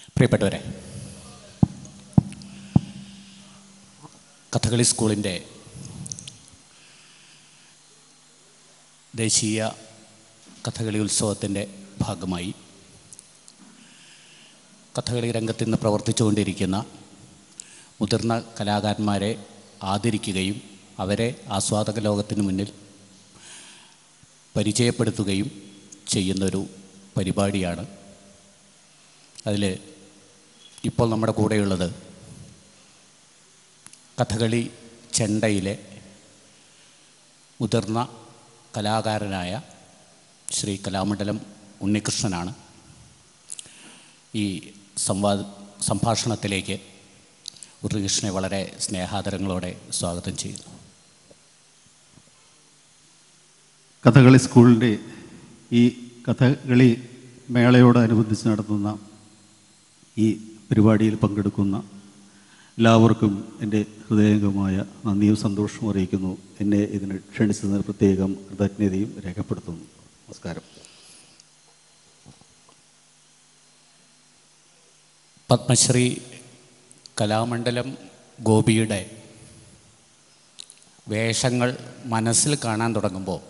പ്രിയപ്പെട്ടവരെ കഥകളി സ്കൂളിൻ്റെ ദേശീയ കഥകളി ഉത്സവത്തിൻ്റെ ഭാഗമായി കഥകളി രംഗത്ത് ഇന്ന് പ്രവർത്തിച്ചുകൊണ്ടിരിക്കുന്ന മുതിർന്ന കലാകാരന്മാരെ ആദരിക്കുകയും അവരെ ആസ്വാദക ലോകത്തിന് മുന്നിൽ പരിചയപ്പെടുത്തുകയും ചെയ്യുന്നൊരു പരിപാടിയാണ് അതിൽ ഇപ്പോൾ നമ്മുടെ കൂടെയുള്ളത് കഥകളി ചെണ്ടയിലെ മുതിർന്ന കലാകാരനായ ശ്രീ കലാമണ്ഡലം ഉണ്ണികൃഷ്ണനാണ് ഈ സംവാദ സംഭാഷണത്തിലേക്ക് ഉണ്ണികൃഷ്ണനെ വളരെ സ്നേഹാദരങ്ങളോടെ സ്വാഗതം ചെയ്യുന്നു കഥകളി സ്കൂളിൻ്റെ ഈ കഥകളി മേളയോടനുബന്ധിച്ച് നടത്തുന്ന ഈ പരിപാടിയിൽ പങ്കെടുക്കുന്ന എല്ലാവർക്കും എൻ്റെ ഹൃദയംഗമായ നന്ദിയും സന്തോഷവും അറിയിക്കുന്നു എന്നെ ഇതിന് ക്ഷണിച്ചതിന് പ്രത്യേകം കൃതജ്ഞതയും രേഖപ്പെടുത്തുന്നു നമസ്കാരം പത്മശ്രീ കലാമണ്ഡലം ഗോപിയുടെ വേഷങ്ങൾ മനസ്സിൽ കാണാൻ തുടങ്ങുമ്പോൾ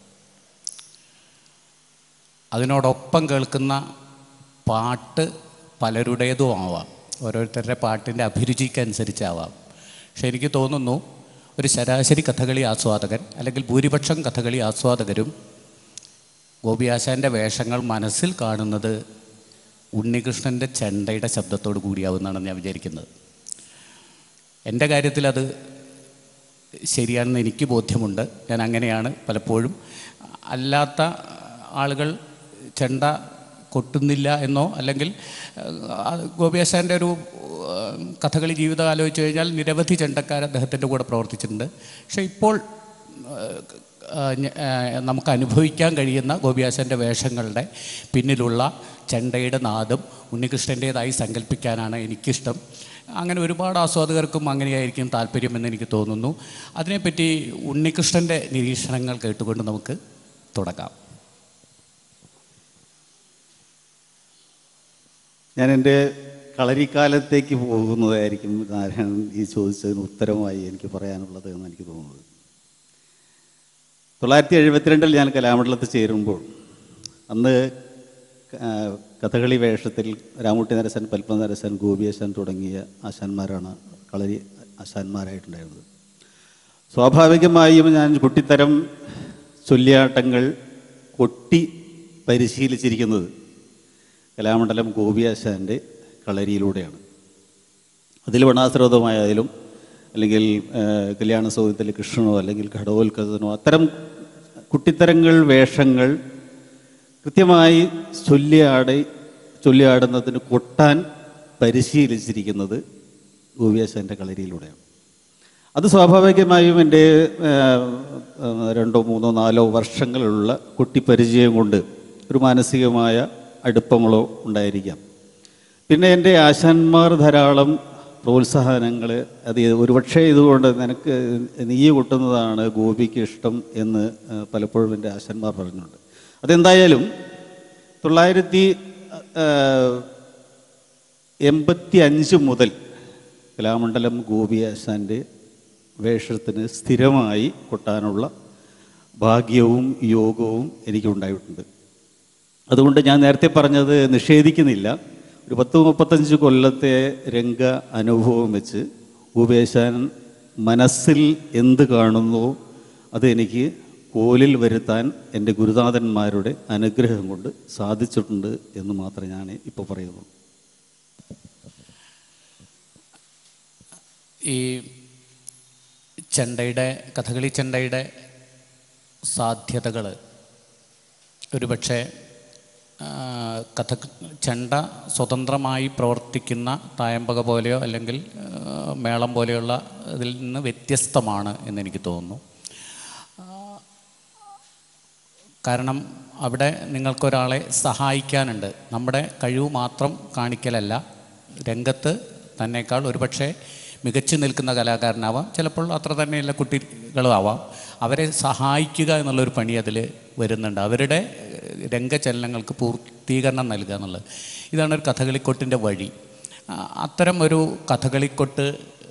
അതിനോടൊപ്പം കേൾക്കുന്ന പാട്ട് പലരുടേതും ആവാം ഓരോരുത്തരുടെ പാട്ടിൻ്റെ അഭിരുചിക്കനുസരിച്ചാവാം പക്ഷെ എനിക്ക് തോന്നുന്നു ഒരു ശരാശരി കഥകളി ആസ്വാദകൻ അല്ലെങ്കിൽ ഭൂരിപക്ഷം കഥകളി ആസ്വാദകരും ഗോപിയാശാൻ്റെ വേഷങ്ങൾ മനസ്സിൽ കാണുന്നത് ഉണ്ണികൃഷ്ണൻ്റെ ചെണ്ടയുടെ ശബ്ദത്തോട് കൂടിയാവുമെന്നാണ് ഞാൻ വിചാരിക്കുന്നത് എൻ്റെ കാര്യത്തിൽ അത് ശരിയാണെന്ന് എനിക്ക് ബോധ്യമുണ്ട് ഞാൻ അങ്ങനെയാണ് പലപ്പോഴും അല്ലാത്ത ആളുകൾ ചെണ്ട കൊട്ടുന്നില്ല എന്നോ അല്ലെങ്കിൽ ഗോപിയാശാൻ്റെ ഒരു ഏഹ്, കഥകളി ജീവിതം ആലോചിച്ച് കഴിഞ്ഞാൽ നിരവധി ചെണ്ടക്കാർ അദ്ദേഹത്തിൻ്റെ കൂടെ പ്രവർത്തിച്ചിട്ടുണ്ട് പക്ഷേ ഇപ്പോൾ ഏഹ്, ഏഹ്, ഞ- ഏഹ്, നമുക്ക് അനുഭവിക്കാൻ കഴിയുന്ന ഗോപിയാശാൻ്റെ വേഷങ്ങളുടെ പിന്നിലുള്ള ചെണ്ടയുടെ നാദം ഉണ്ണികൃഷ്ണൻ്റേതായി സങ്കല്പിക്കാനാണ് എനിക്കിഷ്ടം അങ്ങനെ ഒരുപാട് ആസ്വാദകർക്കും അങ്ങനെയായിരിക്കും താല്പര്യമെന്ന് എനിക്ക് തോന്നുന്നു അതിനെപ്പറ്റി ഉണ്ണികൃഷ്ണൻ്റെ നിരീക്ഷണങ്ങൾ കേട്ടുകൊണ്ട് നമുക്ക് തുടങ്ങാം ഞാൻ എൻ്റെ കളരിക്കാലത്തേക്ക് പോകുന്നതായിരിക്കും നാരായണൻ ഈ ചോദിച്ചതിന് ഉത്തരമായി എനിക്ക് പറയാനുള്ളത് എന്ന് എനിക്ക് തോന്നുന്നത് തൊള്ളായിരത്തി എഴുപത്തിരണ്ടിൽ ഞാൻ കലാമണ്ഡലത്തിൽ ചേരുമ്പോൾ അന്ന് ആ, കഥകളി വേഷത്തിൽ രാമൂട്ടി നരസൻ പത്മ നരസൻ ഗോപിയാശാൻ തുടങ്ങിയ ആശാന്മാരാണ് കളരി ആശാന്മാരായിട്ടുണ്ടായിരുന്നത് സ്വാഭാവികമായും ഞാൻ കുട്ടിത്തരം ചൊല്ലിയാട്ടങ്ങൾ കൊട്ടി പരിശീലിച്ചിരിക്കുന്നത് കലാമണ്ഡലം ഗോപിയാശാൻ്റെ കളരിയിലൂടെയാണ് അതിൽ വണാശ്രോതമായാലും അല്ലെങ്കിൽ ആ, കല്യാണ സൗഹൃദത്തിൽ കൃഷ്ണനോ അല്ലെങ്കിൽ ഘടോത്കഥനോ അത്തരം കുട്ടിത്തരങ്ങൾ വേഷങ്ങൾ കൃത്യമായി ചൊല്ലിയാടി ചൊല്ലിയാടുന്നതിന് കൊട്ടാൻ പരിശീലിച്ചിരിക്കുന്നത് ഗോപിയാശാൻ്റെ കളരിയിലൂടെയാണ് അത് സ്വാഭാവികമായും എൻ്റെ ആ, ആ, രണ്ടോ മൂന്നോ നാലോ വർഷങ്ങളുള്ള കുട്ടിപ്പരിചയം കൊണ്ട് ഒരു മാനസികമായ അടുപ്പങ്ങളോ ഉണ്ടായിരിക്കാം പിന്നെ എൻ്റെ ആശാന്മാർ ധാരാളം പ്രോത്സാഹനങ്ങൾ അത് ഒരുപക്ഷെ ഇതുകൊണ്ട് നിനക്ക് നീ കൊട്ടുന്നതാണ് ഗോപിക്ക് ഇഷ്ടം എന്ന് ആ, പലപ്പോഴും എൻ്റെ ആശാന്മാർ പറഞ്ഞിട്ടുണ്ട് അതെന്തായാലും തൊള്ളായിരത്തി ആ, എൺപത്തി അഞ്ച് മുതൽ കലാമണ്ഡലം ഗോപിയാശാൻ്റെ വേഷത്തിന് സ്ഥിരമായി കൊട്ടാനുള്ള ഭാഗ്യവും യോഗവും എനിക്കുണ്ടായിട്ടുണ്ട് അതുകൊണ്ട് ഞാൻ നേരത്തെ പറഞ്ഞത് നിഷേധിക്കുന്നില്ല ഒരു പത്ത് മുപ്പത്തഞ്ച് കൊല്ലത്തെ രംഗ അനുഭവം വെച്ച് ഗോപിയാശാൻ മനസ്സിൽ എന്ത് കാണുന്നോ അത് എനിക്ക് കോലിൽ വരുത്താൻ എൻ്റെ ഗുരുനാഥന്മാരുടെ അനുഗ്രഹം കൊണ്ട് സാധിച്ചിട്ടുണ്ട് എന്ന് മാത്രമേ ഞാൻ ഇപ്പോൾ പറയുന്നു ഈ ചെണ്ടയുടെ കഥകളി ചെണ്ടയുടെ സാധ്യതകൾ ഒരുപക്ഷെ ആ, കഥ ചെണ്ട സ്വതന്ത്രമായി പ്രവർത്തിക്കുന്ന തായമ്പക പോലെയോ അല്ലെങ്കിൽ ആ, മേളം പോലെയുള്ള ഇതിൽ നിന്ന് വ്യത്യസ്തമാണ് എന്നെനിക്ക് തോന്നുന്നു കാരണം അവിടെ നിങ്ങൾക്കൊരാളെ സഹായിക്കാനുണ്ട് നമ്മുടെ കഴിവ് മാത്രം കാണിക്കലല്ല രംഗത്ത് തന്നേക്കാൾ ഒരുപക്ഷെ മികച്ചു നിൽക്കുന്ന കലാകാരനാവാം ചിലപ്പോൾ അത്ര തന്നെയുള്ള കുട്ടികളും ആവാം അവരെ സഹായിക്കുക എന്നുള്ളൊരു പണി അതിൽ വരുന്നുണ്ട് അവരുടെ ഏഹ്, രംഗചലനങ്ങൾക്ക് പൂർത്തീകരണം നൽകുക എന്നുള്ളത് ഇതാണ് ഒരു കഥകളിക്കൊട്ടിൻ്റെ വഴി ആ, അത്തരം ഒരു കഥകളിക്കൊട്ട്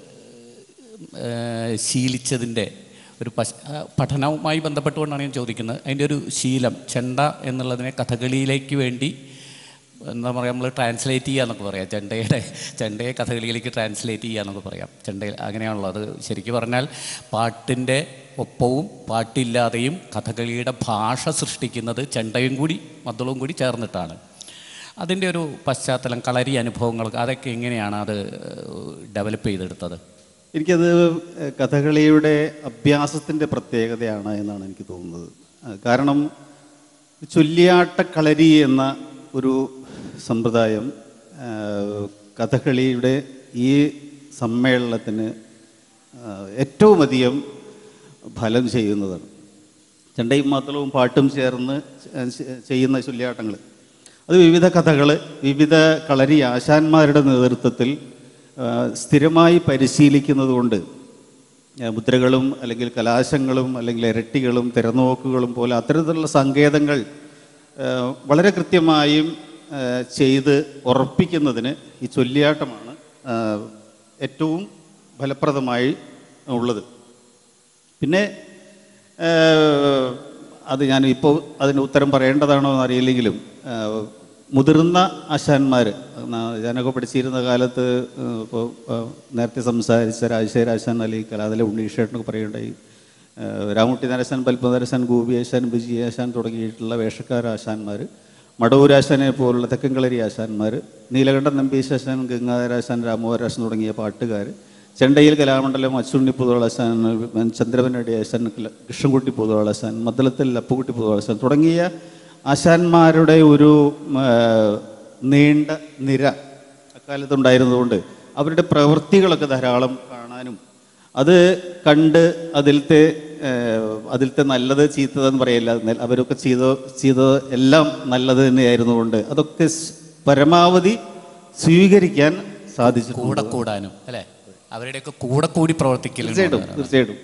ഏഹ്, ശീലിച്ചതിൻ്റെ ഒരു പശ ആ, പഠനവുമായി ബന്ധപ്പെട്ടുകൊണ്ടാണ് ഞാൻ ചോദിക്കുന്നത് അതിൻ്റെ ഒരു ശീലം ചെണ്ട എന്നുള്ളതിനെ കഥകളിയിലേക്ക് വേണ്ടി എന്താ പറയുക നമ്മൾ ട്രാൻസ്ലേറ്റ് ചെയ്യുക എന്നൊക്കെ പറയാം ചെണ്ടയുടെ ചെണ്ടയെ കഥകളിയിലേക്ക് ട്രാൻസ്ലേറ്റ് ചെയ്യുക എന്നൊക്കെ പറയാം ചെണ്ടയിൽ അങ്ങനെയാണല്ലോ അത് ശരിക്കും പറഞ്ഞാൽ പാട്ടിൻ്റെ ഒപ്പവും പാട്ടില്ലാതെയും കഥകളിയുടെ ഭാഷ സൃഷ്ടിക്കുന്നത് ചെണ്ടയും കൂടി മദ്ദളവും കൂടി ചേർന്നിട്ടാണ് അതിൻ്റെ ഒരു പശ്ചാത്തലം കളരി അനുഭവങ്ങൾ അതൊക്കെ എങ്ങനെയാണ് അത് ഡെവലപ്പ് ചെയ്തെടുത്തത് എനിക്കത് ഏഹ്, കഥകളിയുടെ അഭ്യാസത്തിൻ്റെ പ്രത്യേകതയാണ് എന്നാണ് എനിക്ക് തോന്നുന്നത് ആ, കാരണം ചൊല്ലിയാട്ട കളരി എന്ന ഒരു സമ്പ്രദായം ആ, കഥകളിയുടെ ഈ സമ്മേളനത്തിന് ആ, ഏറ്റവും അധികം ഫലം ചെയ്യുന്നതാണ് ചെണ്ടയും മാത്രവും പാട്ടും ചേർന്ന് ചെ- ചെയ്യുന്ന ചൊല്ലിയാട്ടങ്ങൾ അത് വിവിധ കഥകൾ വിവിധ കളരി ആശാന്മാരുടെ നേതൃത്വത്തിൽ ആ, സ്ഥിരമായി പരിശീലിക്കുന്നത് കൊണ്ട് ആ, മുദ്രകളും അല്ലെങ്കിൽ കലാശങ്ങളും അല്ലെങ്കിൽ ഇരട്ടികളും തിരനോക്കുകളും പോലെ അത്തരത്തിലുള്ള സങ്കേതങ്ങൾ ആ, വളരെ കൃത്യമായും ആ, ചെയ്ത് ഉറപ്പിക്കുന്നതിന് ഈ ചൊല്ലിയാട്ടമാണ് ആ, ഏറ്റവും ഫലപ്രദമായി ഉള്ളത് പിന്നെ ഏഹ്, അത് ഞാൻ ഇപ്പോൾ അതിന് ഉത്തരം പറയേണ്ടതാണോ എന്ന് അറിയില്ലെങ്കിലും ഏഹ്, മുതിർന്ന ആശാന്മാർ ഞാനൊക്കെ പഠിച്ചിരുന്ന കാലത്ത് ഏഹ്, ഇപ്പോൾ ഏഹ്, നേരത്തെ സംസാരിച്ച രാജശേഖര ആശാൻ അല്ലെങ്കിൽ കലാതല ഉണ്ണീഷേട്ടനൊക്കെ പറയുണ്ടായി ഏഹ്, രാമുട്ടി നരസൻ പൽപ്പനരസൻ ഗോപിയാശാൻ വിജയാശാൻ തുടങ്ങിയിട്ടുള്ള വേഷക്കാര ആശാന്മാർ മടവൂരാശാനെ പോലുള്ള തെക്കൻകളരി ആശാന്മാർ നീലകണ്ഠൻ നമ്പീശാശാൻ ഗംഗാധരാശാൻ രാമോഹരാശാൻ തുടങ്ങിയ പാട്ടുകാർ ചെണ്ടയിൽ കലാമണ്ഡലം അച്ചുണ്ണി പുതുവളശാൻ ചന്ദ്രവനടി ആശാൻ കൃഷ്ണൻകുട്ടി പുതുവളശാൻ മദ്ദളത്തിൽ അപ്പുകുട്ടി പുതുവളശാൻ തുടങ്ങിയ ആശാന്മാരുടെ ഒരു ഉം, ആ, നീണ്ട നിര അക്കാലത്തുണ്ടായിരുന്നതുകൊണ്ട് അവരുടെ പ്രവൃത്തികളൊക്കെ ധാരാളം കാണാനും അത് കണ്ട് അതിലത്തെ ഏഹ്, അതിലത്തെ നല്ലത് ചീത്തതെന്ന് പറയില്ല നെ- അവരൊക്കെ ചെയ്തോ ചെയ്തത് എല്ലാം നല്ലത് തന്നെയായിരുന്നുകൊണ്ട് അതൊക്കെ സ് പരമാവധി സ്വീകരിക്കാൻ സാധിച്ചിട്ടുണ്ട് കൂടെ കൂടാനും അല്ലേ അവരുടെയൊക്കെ കൂടെ കൂടി പ്രവർത്തിക്കലുണ്ട് തീർച്ചയായിട്ടും തീർച്ചയായിട്ടും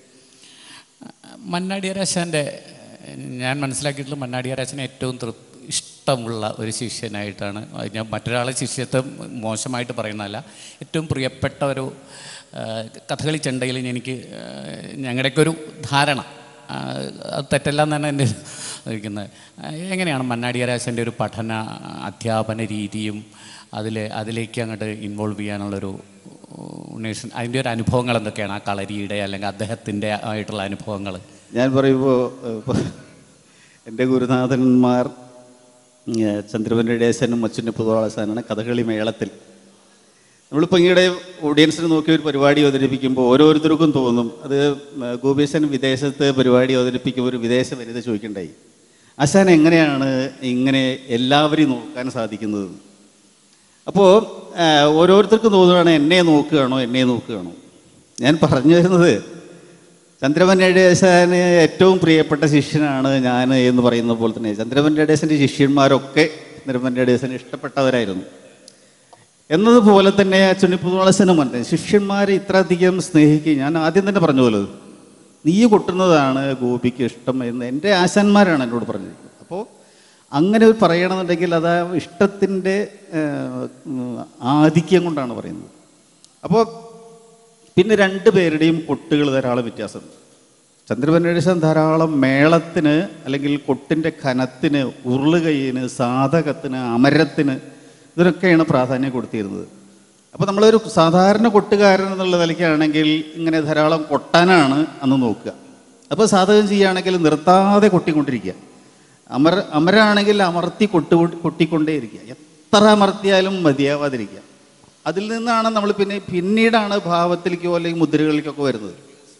മന്നാടിയരാശാൻ്റെ ഞാൻ മനസ്സിലാക്കിയിട്ടുള്ള മന്നാടിയരാശനെ ഏറ്റവും തൃ ഇഷ്ടമുള്ള ഒരു ശിഷ്യനായിട്ടാണ് അത് ഞാൻ മറ്റൊരാളെ ശിഷ്യത്വം മോശമായിട്ട് പറയുന്നതല്ല ഏറ്റവും പ്രിയപ്പെട്ട ഒരു ആ, കഥകളി ചെണ്ടയിൽ എനിക്ക് ആ, ഞങ്ങളുടെയൊക്കെ ഒരു ധാരണ ആ, അത് തെറ്റല്ല എന്നാണ് എൻ്റെ ഇരിക്കുന്നത് ആ, എങ്ങനെയാണ് മന്നാടിയരാശൻ്റെ ഒരു പഠന അധ്യാപന രീതിയും അതിൽ അതിലേക്ക് അങ്ങോട്ട് ഇൻവോൾവ് ചെയ്യാനുള്ളൊരു ഉണ്ണീഷൻ അതിൻ്റെ ഒരു അനുഭവങ്ങൾ എന്തൊക്കെയാണ് ആ കളരിയുടെ അല്ലെങ്കിൽ അദ്ദേഹത്തിൻ്റെ ആയിട്ടുള്ള അനുഭവങ്ങൾ ഞാൻ പറയുമ്പോൾ ഇപ്പോൾ എൻ്റെ ഗുരുനാഥന്മാർ ഏഹ്, ചന്ദ്രവൻ രടേശനും അച്ഛൻ്റെ പുതുവാളസാനാണ് കഥകളി മേളത്തിൽ നമ്മളിപ്പോൾ ഇങ്ങയുടെ ഓഡിയൻസിന് നോക്കി ഒരു പരിപാടി അവതരിപ്പിക്കുമ്പോൾ ഓരോരുത്തർക്കും തോന്നും അത് ഗോപീശൻ വിദേശത്ത് പരിപാടി അവതരിപ്പിക്കുമ്പോൾ ഒരു വിദേശ വനിത ചോദിക്കണ്ടായി ആശാൻ എങ്ങനെയാണ് ഇങ്ങനെ എല്ലാവരെയും നോക്കാൻ സാധിക്കുന്നത് അപ്പോൾ ഓരോരുത്തർക്കും തോന്നുകയാണ് എന്നെ നോക്കുകയാണോ എന്നെ നോക്കുകയാണോ ഞാൻ പറഞ്ഞു വരുന്നത് ചന്ദ്രമൻ നടേശന് ഏറ്റവും പ്രിയപ്പെട്ട ശിഷ്യനാണ് ഞാൻ എന്ന് പറയുന്ന പോലെ തന്നെ ചന്ദ്രമൻ നടേശൻ്റെ ശിഷ്യന്മാരൊക്കെ ചന്ദ്രമൻ നടേശന് ഇഷ്ടപ്പെട്ടവരായിരുന്നു എന്നതുപോലെ തന്നെ ചുണ്ണിപ്പുതുളസനും പറഞ്ഞു ശിഷ്യന്മാരെ ഇത്ര അധികം സ്നേഹിക്കുക ഞാൻ ആദ്യം തന്നെ പറഞ്ഞു പോലെ നീ കൊട്ടുന്നതാണ് ഗോപിക്ക് ഇഷ്ടം എന്ന് എൻ്റെ ആശാന്മാരാണ് എന്നോട് പറഞ്ഞിരിക്കുന്നത് അപ്പോൾ അങ്ങനെ ഒരു പറയണമെന്നുണ്ടെങ്കിൽ അത് ആ ഇഷ്ടത്തിൻ്റെ ഏഹ്, ഉം, ആധിക്യം കൊണ്ടാണ് പറയുന്നത് അപ്പോൾ പിന്നെ രണ്ട് പേരുടെയും കൊട്ടുകൾ ധാരാളം വ്യത്യാസമുണ്ട് ചന്ദ്രപന്നേഷൻ ധാരാളം മേളത്തിന് അല്ലെങ്കിൽ കൊട്ടിൻ്റെ ഖനത്തിന് ഉരുളുകൈന് സാധകത്തിന് അമരത്തിന് ഇതിനൊക്കെയാണ് പ്രാധാന്യം കൊടുത്തിരുന്നത് അപ്പോൾ നമ്മളൊരു സാധാരണ കൊട്ടുകാരൻ എന്നുള്ള നിലയ്ക്കാണെങ്കിൽ ഇങ്ങനെ ധാരാളം കൊട്ടാനാണ് അന്ന് നോക്കുക അപ്പോൾ സാധകം ചെയ്യുകയാണെങ്കിൽ നിർത്താതെ കൊട്ടിക്കൊണ്ടിരിക്കുക അമർ അമരാണെങ്കിൽ അമർത്തി കൊട്ടു കൊട്ടിക്കൊണ്ടേയിരിക്കുക എത്ര അമർത്തിയാലും മതിയാവാതിരിക്കുക അതിൽ നിന്നാണ് നമ്മൾ പിന്നെ പിന്നീടാണ് ഭാവത്തിലേക്കോ അല്ലെങ്കിൽ മുദ്രകളിലേക്കൊക്കെ വരുന്നത്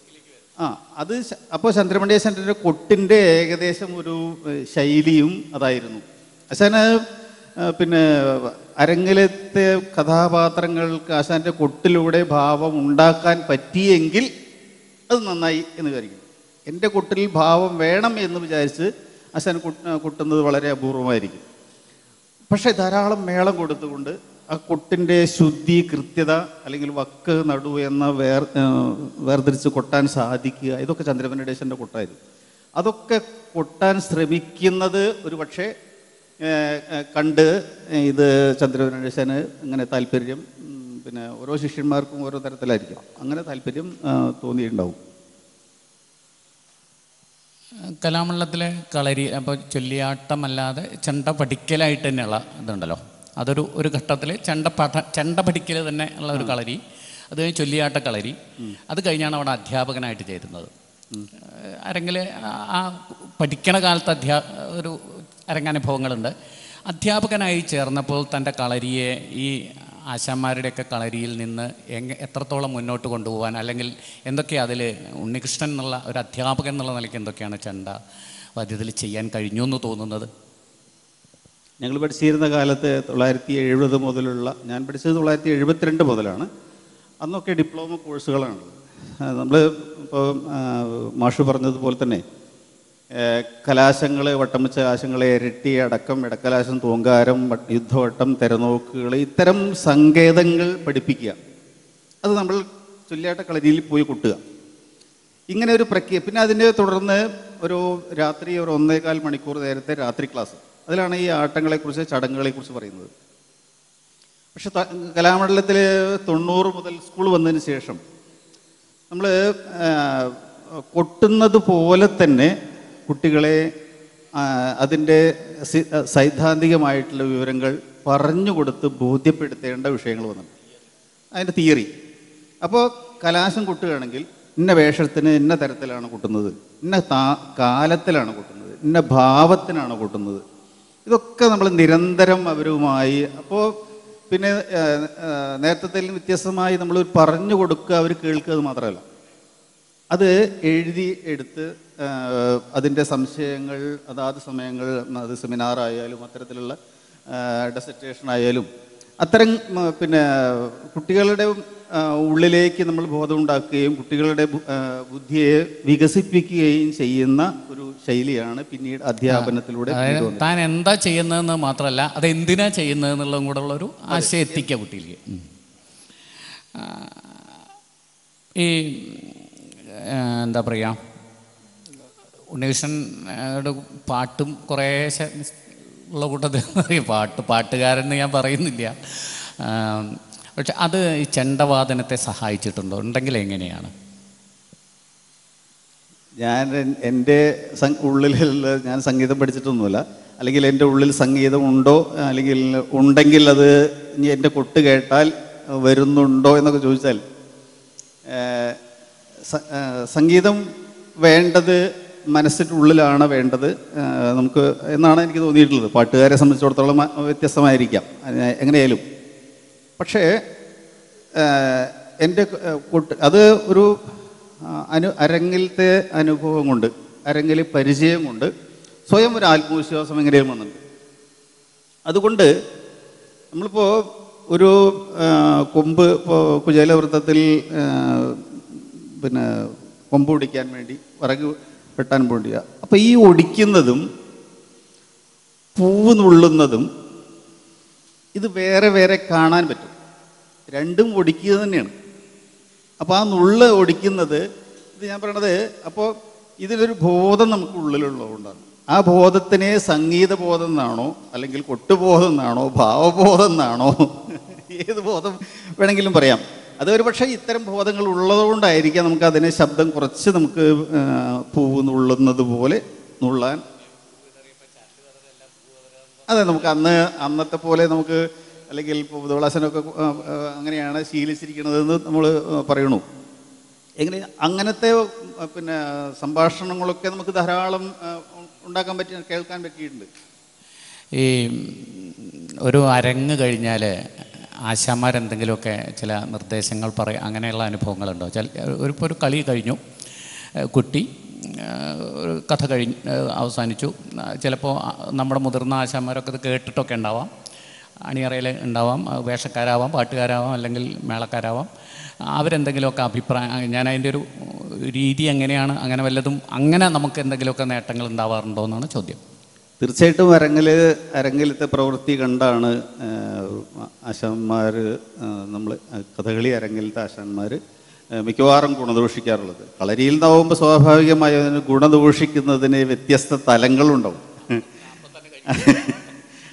ആ അത് ശ- അപ്പോൾ ചന്ദ്രമണ്ഡേശൻ്റെ കൊട്ടിൻ്റെ ഏകദേശം ഒരു ഏഹ്, ശൈലിയും അതായിരുന്നു ആശാന് ഏഹ്, പിന്നെ അരങ്ങിലത്തെ കഥാപാത്രങ്ങൾക്ക് ആശാൻ്റെ കൊട്ടിലൂടെ ഭാവം ഉണ്ടാക്കാൻ പറ്റിയെങ്കിൽ അത് നന്നായി എന്ന് വിചാരിക്കുന്നു എൻ്റെ കൊട്ടിൽ ഭാവം വേണം എന്ന് വിചാരിച്ച് ആശാൻ കൊട്ട്- കൊട്ടുന്നത് വളരെ അപൂർവമായിരിക്കും പക്ഷേ ധാരാളം മേളം കൊടുത്തുകൊണ്ട് ആ കൊട്ടിൻ്റെ ശുദ്ധി കൃത്യത അല്ലെങ്കിൽ വക്ക് നടു എന്ന വേർ ആ, വേർതിരിച്ച് കൊട്ടാൻ സാധിക്കുക ഇതൊക്കെ ചന്ദ്രപനടേശൻ്റെ കൊട്ടായിരുന്നു അതൊക്കെ കൊട്ടാൻ ശ്രമിക്കുന്നത് ഒരു പക്ഷേ ഏഹ്, ഏഹ്, കണ്ട് ഇത് ചന്ദ്രനേശന് ഇങ്ങനെ താല്പര്യം ഉം, പിന്നെ ഓരോ ശിഷ്യന്മാർക്കും ഓരോ തരത്തിലായിരിക്കും അങ്ങനെ താല്പര്യം ആ, തോന്നിയിട്ടുണ്ടാവും കലാമണ്ഡലത്തിലെ കളരി അപ്പോൾ ചൊല്ലിയാട്ടമല്ലാതെ ചെണ്ട പഠിക്കലായിട്ട് തന്നെയുള്ള ഇതുണ്ടല്ലോ അതൊരു ഒരു ഘട്ടത്തിൽ ചെണ്ട പഠ ചെണ്ട പഠിക്കൽ തന്നെ ഉള്ള ഒരു കളരി അത് കഴിഞ്ഞ് ചൊല്ലിയാട്ട കളരി അത് കഴിഞ്ഞാണ് അവിടെ അധ്യാപകനായിട്ട് ചേരുന്നത് അരങ്ങിൽ ആ പഠിക്കണ കാലത്ത് അധ്യാ ഒരു അരങ്ങനുഭവങ്ങളുണ്ട് അധ്യാപകനായി ചേർന്നപ്പോൾ തൻ്റെ കളരിയെ ഈ ആശാന്മാരുടെയൊക്കെ കളരിയിൽ നിന്ന് എങ്ങ എത്രത്തോളം മുന്നോട്ട് കൊണ്ടുപോകാൻ അല്ലെങ്കിൽ എന്തൊക്കെയാണ് അതിൽ ഉണ്ണികൃഷ്ണൻ എന്നുള്ള ഒരു അധ്യാപകൻ എന്നുള്ള നിലയ്ക്ക് എന്തൊക്കെയാണ് ചെണ്ട വാദ്യത്തിൽ ചെയ്യാൻ കഴിഞ്ഞു എന്ന് തോന്നുന്നത് ഞങ്ങൾ പഠിച്ചിരുന്ന കാലത്ത് തൊള്ളായിരത്തി എഴുപത് മുതലുള്ള ഞാൻ പഠിച്ചത് തൊള്ളായിരത്തി എഴുപത്തിരണ്ട് മുതലാണ് അന്നൊക്കെ ഡിപ്ലോമ കോഴ്സുകളാണുള്ളത് നമ്മൾ ഇപ്പോൾ മാഷ് പറഞ്ഞതുപോലെ തന്നെ കലാശങ്ങൾ വട്ടമിച്ച കലാശങ്ങൾ ഇരട്ടി അടക്കം ഇടക്കലാശം തൂങ്കാരം വട്ട്- യുദ്ധവട്ടം തെരനോക്കുകൾ ഇത്തരം സങ്കേതങ്ങൾ പഠിപ്പിക്കുക അത് നമ്മൾ ചൊല്ലിയാട്ട കളരിയിൽ പോയി കൊട്ടുക ഇങ്ങനെ ഒരു പ്രക്രിയ പിന്നെ അതിനെ തുടർന്ന് ഒരു രാത്രി ഒരു ഒന്നേകാൽ മണിക്കൂർ നേരത്തെ രാത്രി ക്ലാസ് അതിലാണ് ഈ ആട്ടങ്ങളെക്കുറിച്ച് ചടങ്ങുകളെക്കുറിച്ച് പറയുന്നത് പക്ഷെ ത- കലാമണ്ഡലത്തിൽ തൊണ്ണൂറ് മുതൽ സ്കൂൾ വന്നതിന് ശേഷം നമ്മൾ കൊട്ടുന്നത് പോലെ തന്നെ കുട്ടികളെ ആ, അതിൻ്റെ സി- സൈദ്ധാന്തികമായിട്ടുള്ള വിവരങ്ങൾ പറഞ്ഞു കൊടുത്ത് ബോധ്യപ്പെടുത്തേണ്ട വിഷയങ്ങൾ വന്നിട്ടുണ്ട് അതിൻ്റെ തിയറി അപ്പോൾ കലാശം കൊട്ടുകയാണെങ്കിൽ ഇന്ന വേഷത്തിന് ഇന്ന തരത്തിലാണ് കൊട്ടുന്നത് ഇന്ന താ കാലത്തിലാണ് കൊട്ടുന്നത് ഇന്ന ഭാവത്തിനാണ് കൊട്ടുന്നത് ഇതൊക്കെ നമ്മൾ നിരന്തരം അവരുമായി അപ്പോൾ പിന്നെ നേരത്തെ വ്യത്യസ്തമായി നമ്മൾ പറഞ്ഞു കൊടുക്കുക അവർ കേൾക്കുക അത് മാത്രമല്ല അത് എഴുതി എടുത്ത് അതിൻ്റെ സംശയങ്ങൾ അതാത് സമയങ്ങൾ അത് സെമിനാർ ആയാലും അത്തരത്തിലുള്ള ഡെസറ്റേഷൻ ആയാലും അത്തരം ഉം, പിന്നെ കുട്ടികളുടെ ആ, ഉള്ളിലേക്ക് നമ്മൾ ബോധമുണ്ടാക്കുകയും കുട്ടികളുടെ ബു- ആ, ബുദ്ധിയെ വികസിപ്പിക്കുകയും ചെയ്യുന്ന ഒരു ശൈലിയാണ് പിന്നീട് അധ്യാപനത്തിലൂടെ അതായത് കൊണ്ടുവന്നത്. താൻ എന്താ ചെയ്യുന്നതെന്ന് മാത്രമല്ല അത് എന്തിനാ ചെയ്യുന്നതെന്നുള്ളതും കൂടെ ഉള്ളൊരു ആശയം എത്തിക്കുക കുട്ടിയിലേക്ക് ഉം. ആ, ഈ ആ, എന്താ പറയുക ഉണ്ണികൃഷ്ണനോട് പാട്ടും കുറേ ശ- ഉള്ള കൂട്ടത്തിൽ പറയും പാട്ട് പാട്ടുകാരെന്ന് ഞാൻ പറയുന്നില്ല ആ, പക്ഷെ അത് ഈ ചെണ്ടവാദനത്തെ സഹായിച്ചിട്ടുണ്ടോ ഉണ്ടെങ്കിൽ എങ്ങനെയാണ് ഞാൻ എൻ- എൻ്റെ സം- ഉള്ളിലുള്ള ഞാൻ സംഗീതം പഠിച്ചിട്ടൊന്നുമില്ല അല്ലെങ്കിൽ എൻ്റെ ഉള്ളിൽ സംഗീതം ഉണ്ടോ അല്ലെങ്കിൽ ഉണ്ടെങ്കിൽ അത് ഇനി എൻ്റെ കൊട്ട് കേട്ടാൽ വരുന്നുണ്ടോ എന്നൊക്കെ ചോദിച്ചാൽ ഏഹ്, സ- ഏഹ്, സംഗീതം വേണ്ടത് മനസ്സിൻ്റെ ഉള്ളിലാണ് വേണ്ടത് ഏഹ്, നമുക്ക് എന്നാണ് എനിക്ക് തോന്നിയിട്ടുള്ളത് പാട്ടുകാരെ സംബന്ധിച്ചിടത്തോളം മ- വ്യത്യസ്തമായിരിക്കാം അത് എങ്ങനെയായാലും പക്ഷേ ഏഹ്, എൻ്റെ ക- കൊട്ട് അത് ഒരു ആ, അനു അരങ്ങിലത്തെ അനുഭവം കൊണ്ട് അരങ്ങിൽ പരിചയം കൊണ്ട് സ്വയം ഒരു ആത്മവിശ്വാസം എങ്ങനെയും വന്നിട്ടുണ്ട് അതുകൊണ്ട് നമ്മളിപ്പോൾ ഒരു ആ, കൊമ്പ് ഇപ്പോൾ കുചേലവൃത്തത്തിൽ ആ, പിന്നെ കൊമ്പ് ഒടിക്കാൻ വേണ്ടി വിറക് വെട്ടാൻ വേണ്ടിയ അപ്പോൾ ഈ ഒടിക്കുന്നതും പൂവ് നുള്ളുന്നതും ഇത് വേറെ വേറെ കാണാൻ പറ്റും രണ്ടും ഒടിക്കുക തന്നെയാണ് അപ്പോൾ ആ നുള്ള് ഒടിക്കുന്നത് ഇത് ഞാൻ പറയണത് അപ്പോൾ ഇതിലൊരു ബോധം നമുക്ക് ഉള്ളിലുള്ളതുകൊണ്ടാണ് ആ ബോധത്തിനെ സംഗീത ബോധം എന്നാണോ അല്ലെങ്കിൽ കൊട്ടുബോധം എന്നാണോ ഭാവബോധം എന്നാണോ ഏത് ബോധം വേണമെങ്കിലും പറയാം അത് ഒരു പക്ഷേ ഇത്തരം ബോധങ്ങൾ ഉള്ളതുകൊണ്ടായിരിക്കാം നമുക്ക് അതിനെ ശബ്ദം കുറച്ച് നമുക്ക് ആ, പൂവ് നുള്ളുന്നത് പോലെ നുള്ളാൻ അതെ നമുക്ക് അന്ന് അന്നത്തെ പോലെ നമുക്ക് അല്ലെങ്കിൽ ഇപ്പോൾ പുതുവളാസനൊക്കെ ആ, ആ, അങ്ങനെയാണ് ശീലിച്ചിരിക്കുന്നതെന്ന് നമ്മൾ പറയണു എങ്ങനെ അങ്ങനത്തെ ആ, പിന്നെ സംഭാഷണങ്ങളൊക്കെ നമുക്ക് ധാരാളം ആ, ഉണ്ടാക്കാൻ പറ്റി കേൾക്കാൻ പറ്റിയിട്ടുണ്ട് ഈ ഒരു അരങ്ങ് കഴിഞ്ഞാൽ ആശാന്മാരെന്തെങ്കിലുമൊക്കെ ചില നിർദ്ദേശങ്ങൾ പറയും അങ്ങനെയുള്ള അനുഭവങ്ങളുണ്ടോ ചില ഒരു ഇപ്പോൾ ഒരു കളി കഴിഞ്ഞു ഏഹ് കുട്ടി ഏഹ് ഒരു കഥ കഴിഞ്ഞ് ഏഹ് അവസാനിച്ചു ചിലപ്പോൾ നമ്മുടെ മുതിർന്ന ആശാന്മാരൊക്കെ ഇത് കേട്ടിട്ടൊക്കെ ഉണ്ടാവാം അണിയറയിൽ ഉണ്ടാവാം അത് വേഷക്കാരാവാം പാട്ടുകാരാവാം അല്ലെങ്കിൽ മേളക്കാരാവാം അവരെന്തെങ്കിലുമൊക്കെ അഭിപ്രായം ഞാൻ അതിൻ്റെ ഒരു രീതി എങ്ങനെയാണ് അങ്ങനെ വല്ലതും അങ്ങനെ നമുക്ക് എന്തെങ്കിലുമൊക്കെ നേട്ടങ്ങൾ ഉണ്ടാവാറുണ്ടോ എന്നാണ് ചോദ്യം തീർച്ചയായിട്ടും അരങ്ങിൽ അരങ്ങിലത്തെ പ്രവൃത്തി കണ്ടാണ് ആശാന്മാർ നമ്മൾ കഥകളി അരങ്ങിലത്തെ ആശാന്മാർ മിക്കവാറും ഗുണദോഷിക്കാറുള്ളത് കളരിയിൽ നിന്നാവുമ്പോൾ സ്വാഭാവികമായി അതിന് ഗുണദോഷിക്കുന്നതിന് വ്യത്യസ്ത തലങ്ങളുണ്ടാവും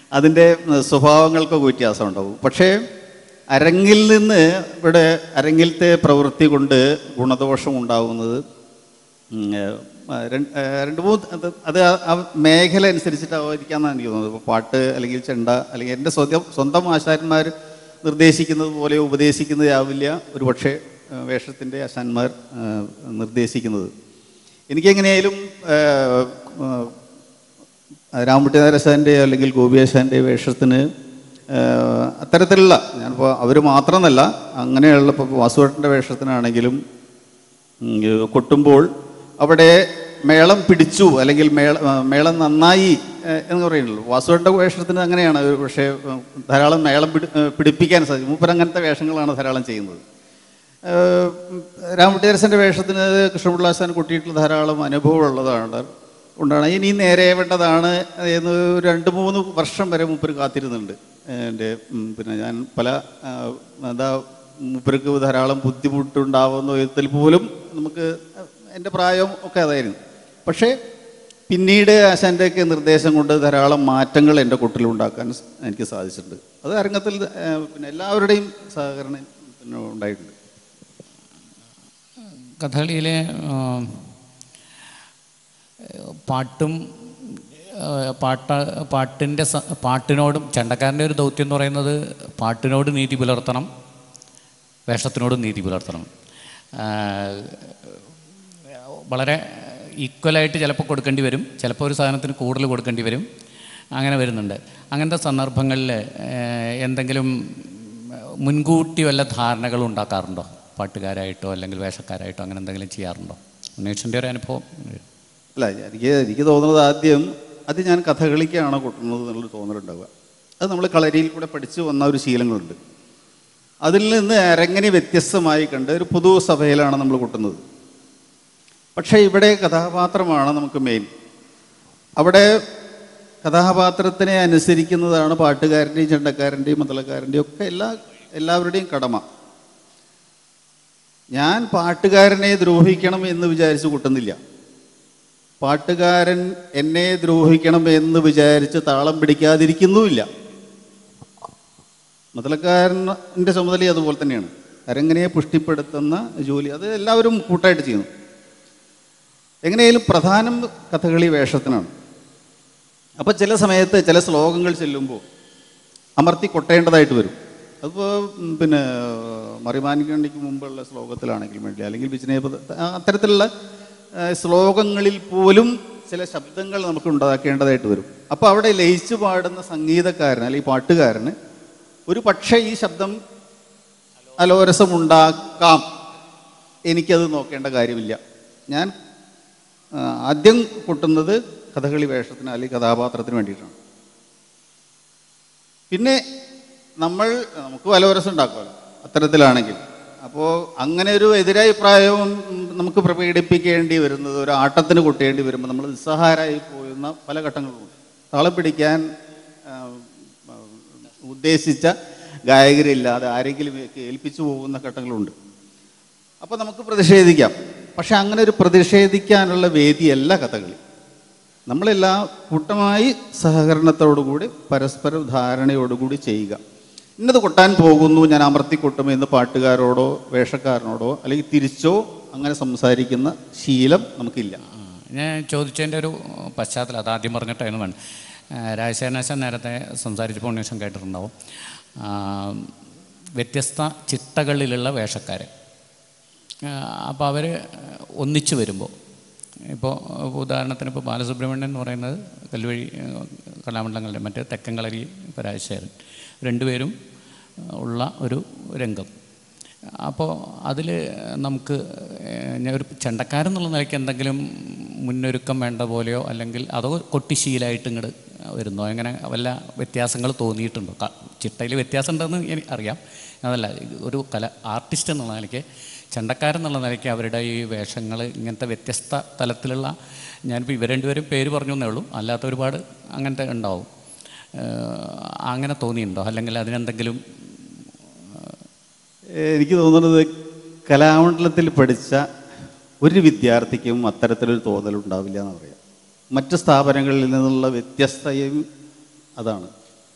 അതിൻ്റെ സ്വഭാവങ്ങൾക്കൊക്കെ വ്യത്യാസം ഉണ്ടാവും പക്ഷേ അരങ്ങിൽ നിന്ന് ഇവിടെ അരങ്ങിലത്തെ പ്രവൃത്തി കൊണ്ട് ഗുണദോഷം ഉണ്ടാകുന്നത് ഉം, ഏഹ്, ആ, രണ്ട് ഏഹ്, രണ്ട് മൂന്ന് അത് അത് ആ- ആ മേഖല അനുസരിച്ചിട്ടായിരിക്കാമെന്നാണ് എനിക്ക് തോന്നുന്നത് ഇപ്പോൾ പാട്ട് അല്ലെങ്കിൽ ചെണ്ട അല്ലെങ്കിൽ എൻ്റെ സ്വന്തം സ്വന്തം ആശാന്മാർ നിർദ്ദേശിക്കുന്നത് പോലെ ഉപദേശിക്കുന്നതാവില്ല ഒരു പക്ഷേ വേഷത്തിൻ്റെ ആശാന്മാർ ഏഹ്, നിർദ്ദേശിക്കുന്നത് എനിക്കെങ്ങനെയായാലും ഏഹ്, ഏഹ്, രാമകുട്ടി നാരാശാൻ്റെ അല്ലെങ്കിൽ ഗോപിയാശാൻ്റെ വേഷത്തിന് ഏഹ്, അത്തരത്തിലുള്ള ഞാനിപ്പോൾ അവർ മാത്രമെന്നല്ല അങ്ങനെയുള്ള ഇപ്പോൾ വാസുവേട്ടൻ്റെ വേഷത്തിനാണെങ്കിലും ഉം, ഏഹ്, കൊട്ടുമ്പോൾ അവിടെ മേളം പിടിച്ചു അല്ലെങ്കിൽ മേള ആ, മേളം നന്നായി ഏഹ്, എന്ന് പറയുന്നുള്ളൂ വാസുവേട്ടൻ്റെ വേഷത്തിന് അങ്ങനെയാണ് ഒരു പക്ഷേ ഏഹ്, ധാരാളം മേളം പിടി ഏഹ്, പിടിപ്പിക്കാൻ സാധിക്കും മൂപ്പർ അങ്ങനത്തെ വേഷങ്ങളാണ് ധാരാളം ചെയ്യുന്നത് ഏഹ്, രാമകുട്ടിയരസൻ്റെ വേഷത്തിന് കൃഷ്ണപിള്ളാശാൻ കൊട്ടിയിട്ടുള്ള ധാരാളം അനുഭവമുള്ളതാണ് ഉണ്ടാണ് ഇനി നേരെ വേണ്ടതാണ് എന്ന് ഒരു രണ്ട് മൂന്ന് വർഷം വരെ മൂപ്പർ കാത്തിരുന്നുണ്ട് എൻ്റെ ഉം, പിന്നെ ഞാൻ പല ആ, എന്താ മൂപ്പർക്ക് ധാരാളം ബുദ്ധിമുട്ടുണ്ടാവുന്ന വിധത്തിൽ പോലും നമുക്ക് എൻ്റെ പ്രായം ഒക്കെ അതായിരുന്നു പക്ഷേ പിന്നീട് ആശാൻ്റെയൊക്കെ നിർദ്ദേശം കൊണ്ട് ധാരാളം മാറ്റങ്ങൾ എൻ്റെ കൊട്ടിലുണ്ടാക്കാൻ സ് എനിക്ക് സാധിച്ചിട്ടുണ്ട് അത് അരങ്ങത്തിൽ ആ, പിന്നെ എല്ലാവരുടെയും സഹകരണം പിന്നെ ഉണ്ടായിട്ടുണ്ട് കഥകളിയിലെ ആ, പാട്ടും ആ, പാട്ട പാട്ടിൻ്റെ സ- പാട്ടിനോടും ചെണ്ടക്കാരൻ്റെ ഒരു ദൗത്യം എന്ന് പറയുന്നത് പാട്ടിനോട് നീതി പുലർത്തണം വേഷത്തിനോടും നീതി പുലർത്തണം ആ, വളരെ ഈക്വലായിട്ട് ചിലപ്പോൾ കൊടുക്കേണ്ടി വരും ചിലപ്പോൾ ഒരു സാധനത്തിന് കൂടുതൽ കൊടുക്കേണ്ടി വരും അങ്ങനെ വരുന്നുണ്ട് അങ്ങനത്തെ സന്ദർഭങ്ങളിൽ എന്തെങ്കിലും മുൻകൂട്ടി വല്ല ധാരണകൾ ഉണ്ടാക്കാറുണ്ടോ പാട്ടുകാരായിട്ടോ അല്ലെങ്കിൽ വേഷക്കാരായിട്ടോ അങ്ങനെ എന്തെങ്കിലും ചെയ്യാറുണ്ടോ ഉണ്ണീഷിൻ്റെ ഒരു അനുഭവം അല്ല എനിക്ക് എനിക്ക് തോന്നുന്നത് ആദ്യം അത് ഞാൻ കഥകളിക്കാണ് കൊട്ടുന്നത് എന്നുള്ളൊരു തോന്നലുണ്ടാവുക അത് നമ്മൾ കളരിയിൽ കൂടെ പഠിച്ചു വന്ന ഒരു ശീലങ്ങളുണ്ട് അതിൽ നിന്ന് അരങ്ങനെ വ്യത്യസ്തമായി കണ്ട് ഒരു പൊതു സഭയിലാണ് നമ്മൾ കൊട്ടുന്നത് പക്ഷേ ഇവിടെ കഥാപാത്രമാണ് നമുക്ക് മെയിൻ അവിടെ കഥാപാത്രത്തിനെ അനുസരിക്കുന്നതാണ് പാട്ടുകാരൻ്റെയും ചെണ്ടക്കാരൻ്റെയും മതളക്കാരൻ്റെയും ഒക്കെ എല്ലാ എല്ലാവരുടെയും കടമ ഞാൻ പാട്ടുകാരനെ ദ്രോഹിക്കണം എന്ന് വിചാരിച്ച് കൊട്ടുന്നില്ല പാട്ടുകാരൻ എന്നെ ദ്രോഹിക്കണം എന്ന് വിചാരിച്ച് താളം പിടിക്കാതിരിക്കുന്നുമില്ല മുതലക്കാരൻ്റെ ചുമതല അതുപോലെ തന്നെയാണ് അരങ്ങനെയെ പുഷ്ടിപ്പെടുത്തുന്ന ജോലി അത് എല്ലാവരും കൂട്ടായിട്ട് ചെയ്യുന്നു എങ്ങനെയായാലും പ്രധാനം കഥകളി വേഷത്തിനാണ് അപ്പോൾ ചില സമയത്ത് ചില ശ്ലോകങ്ങൾ ചെല്ലുമ്പോൾ അമർത്തി കൊട്ടേണ്ടതായിട്ട് വരും അതിപ്പോൾ ഉം, പിന്നെ മറിമാനിക്കണ്ടിക്ക് മുമ്പുള്ള ശ്ലോകത്തിലാണെങ്കിലും വേണ്ടി അല്ലെങ്കിൽ വിജനേപത അത്തരത്തിലുള്ള ആ, ശ്ലോകങ്ങളിൽ പോലും ചില ശബ്ദങ്ങൾ നമുക്ക് ഉണ്ടാക്കേണ്ടതായിട്ട് വരും അപ്പോൾ അവിടെ ലയിച്ചു പാടുന്ന സംഗീതക്കാരന് അല്ലെങ്കിൽ പാട്ടുകാരന് ഒരു പക്ഷേ ഈ ശബ്ദം അലോരസമുണ്ടാക്കാം എനിക്കത് നോക്കേണ്ട കാര്യമില്ല ഞാൻ ആ, ആദ്യം കൊട്ടുന്നത് കഥകളി വേഷത്തിന് അല്ലെങ്കിൽ കഥാപാത്രത്തിന് വേണ്ടിയിട്ടാണ് പിന്നെ നമ്മൾ നമുക്ക് വലവരസം ഉണ്ടാക്കുമല്ലോ അത്തരത്തിലാണെങ്കിൽ അപ്പോൾ അങ്ങനെ ഒരു എതിരഭിപ്രായവും ഉം, നമുക്ക് പ്രകടിപ്പിക്കേണ്ടി വരുന്നത് ഒരു ആട്ടത്തിന് കൊട്ടേണ്ടി വരുമ്പോൾ നമ്മൾ നിസ്സഹാരായി പോയുന്ന പല ഘട്ടങ്ങളുമുണ്ട് താളം പിടിക്കാൻ ആ, ആ, ഉദ്ദേശിച്ച ഗായകരില്ലാതെ ആരെങ്കിലും ഏൽപ്പിച്ചു പോകുന്ന ഘട്ടങ്ങളുണ്ട് അപ്പോൾ നമുക്ക് പ്രതിഷേധിക്കാം പക്ഷെ അങ്ങനെ ഒരു പ്രതിഷേധിക്കാനുള്ള വേദിയല്ല കഥകളി നമ്മളെല്ലാം കൂട്ടമായി സഹകരണത്തോടുകൂടി പരസ്പര ധാരണയോടുകൂടി ചെയ്യുക ഇന്നത് കൊട്ടാൻ പോകുന്നു ഞാൻ അമർത്തി കൊട്ടും എന്ന് പാട്ടുകാരോടോ വേഷക്കാരനോടോ അല്ലെങ്കിൽ തിരിച്ചോ അങ്ങനെ സംസാരിക്കുന്ന ശീലം നമുക്കില്ല ആ, ഞാൻ ചോദിച്ചതിൻ്റെ ഒരു പശ്ചാത്തലം അത് ആദ്യം പറഞ്ഞിട്ടായിരുന്നു വേണം രാജശേഖരനാശൻ നേരത്തെ സംസാരിച്ചപ്പോൾ ഉണ്ണീഷൻ കേട്ടിട്ടുണ്ടാവും ആ, വ്യത്യസ്ത ചിട്ടകളിലുള്ള വേഷക്കാർ അപ്പോൾ അവർ ഒന്നിച്ചു വരുമ്പോൾ ഇപ്പോൾ ഉദാഹരണത്തിന് ഇപ്പോൾ ബാലസുബ്രഹ്മണ്യൻ എന്ന് പറയുന്നത് കല്ലുവഴി ഏഹ്, കലാമണ്ഡലങ്ങളുടെ മറ്റേ തെക്കൻ കളരി ഇപ്പോൾ രാജശേഖരൻ രണ്ടുപേരും ഉള്ള ഒരു രംഗം അപ്പോൾ അതിൽ നമുക്ക് ഏഹ്, ഞാൻ ഒരു ചെണ്ടക്കാരെന്നുള്ള നിലയ്ക്ക് എന്തെങ്കിലും മുന്നൊരുക്കം വേണ്ട പോലെയോ അല്ലെങ്കിൽ അതോ കൊട്ടിശീലായിട്ട് ഇങ്ങോട്ട് വരുന്നോ അങ്ങനെ വല്ല വ്യത്യാസങ്ങൾ തോന്നിയിട്ടുണ്ടോ ക- ചിട്ടയിൽ വ്യത്യാസം ഉണ്ടെന്ന് എനിക്ക് അറിയാം അതല്ല ഒരു കല ആർട്ടിസ്റ്റ് എന്നുള്ള നിലയ്ക്ക് ചെണ്ടക്കാരെന്നുള്ള നിലയ്ക്ക് അവരുടെ ഈ വേഷങ്ങൾ ഇങ്ങനത്തെ വ്യത്യസ്ത തലത്തിലുള്ള ഞാനിപ്പോൾ ഇവർ രണ്ടുപേരും പേര് പറഞ്ഞു എന്നേ ഉള്ളൂ അല്ലാത്ത ഒരുപാട് അങ്ങനത്തെ ഉണ്ടാവും ഏഹ്, അങ്ങനെ തോന്നിയിട്ടുണ്ടോ അല്ലെങ്കിൽ അതിനെന്തെങ്കിലും എനിക്ക് തോന്നുന്നത് കലാമണ്ഡലത്തിൽ പഠിച്ച ഒരു വിദ്യാർത്ഥിക്കും അത്തരത്തിലൊരു തോന്നലുണ്ടാവില്ല എന്ന് പറയാം മറ്റ് സ്ഥാപനങ്ങളിൽ നിന്നുള്ള വ്യത്യസ്തയും അതാണ്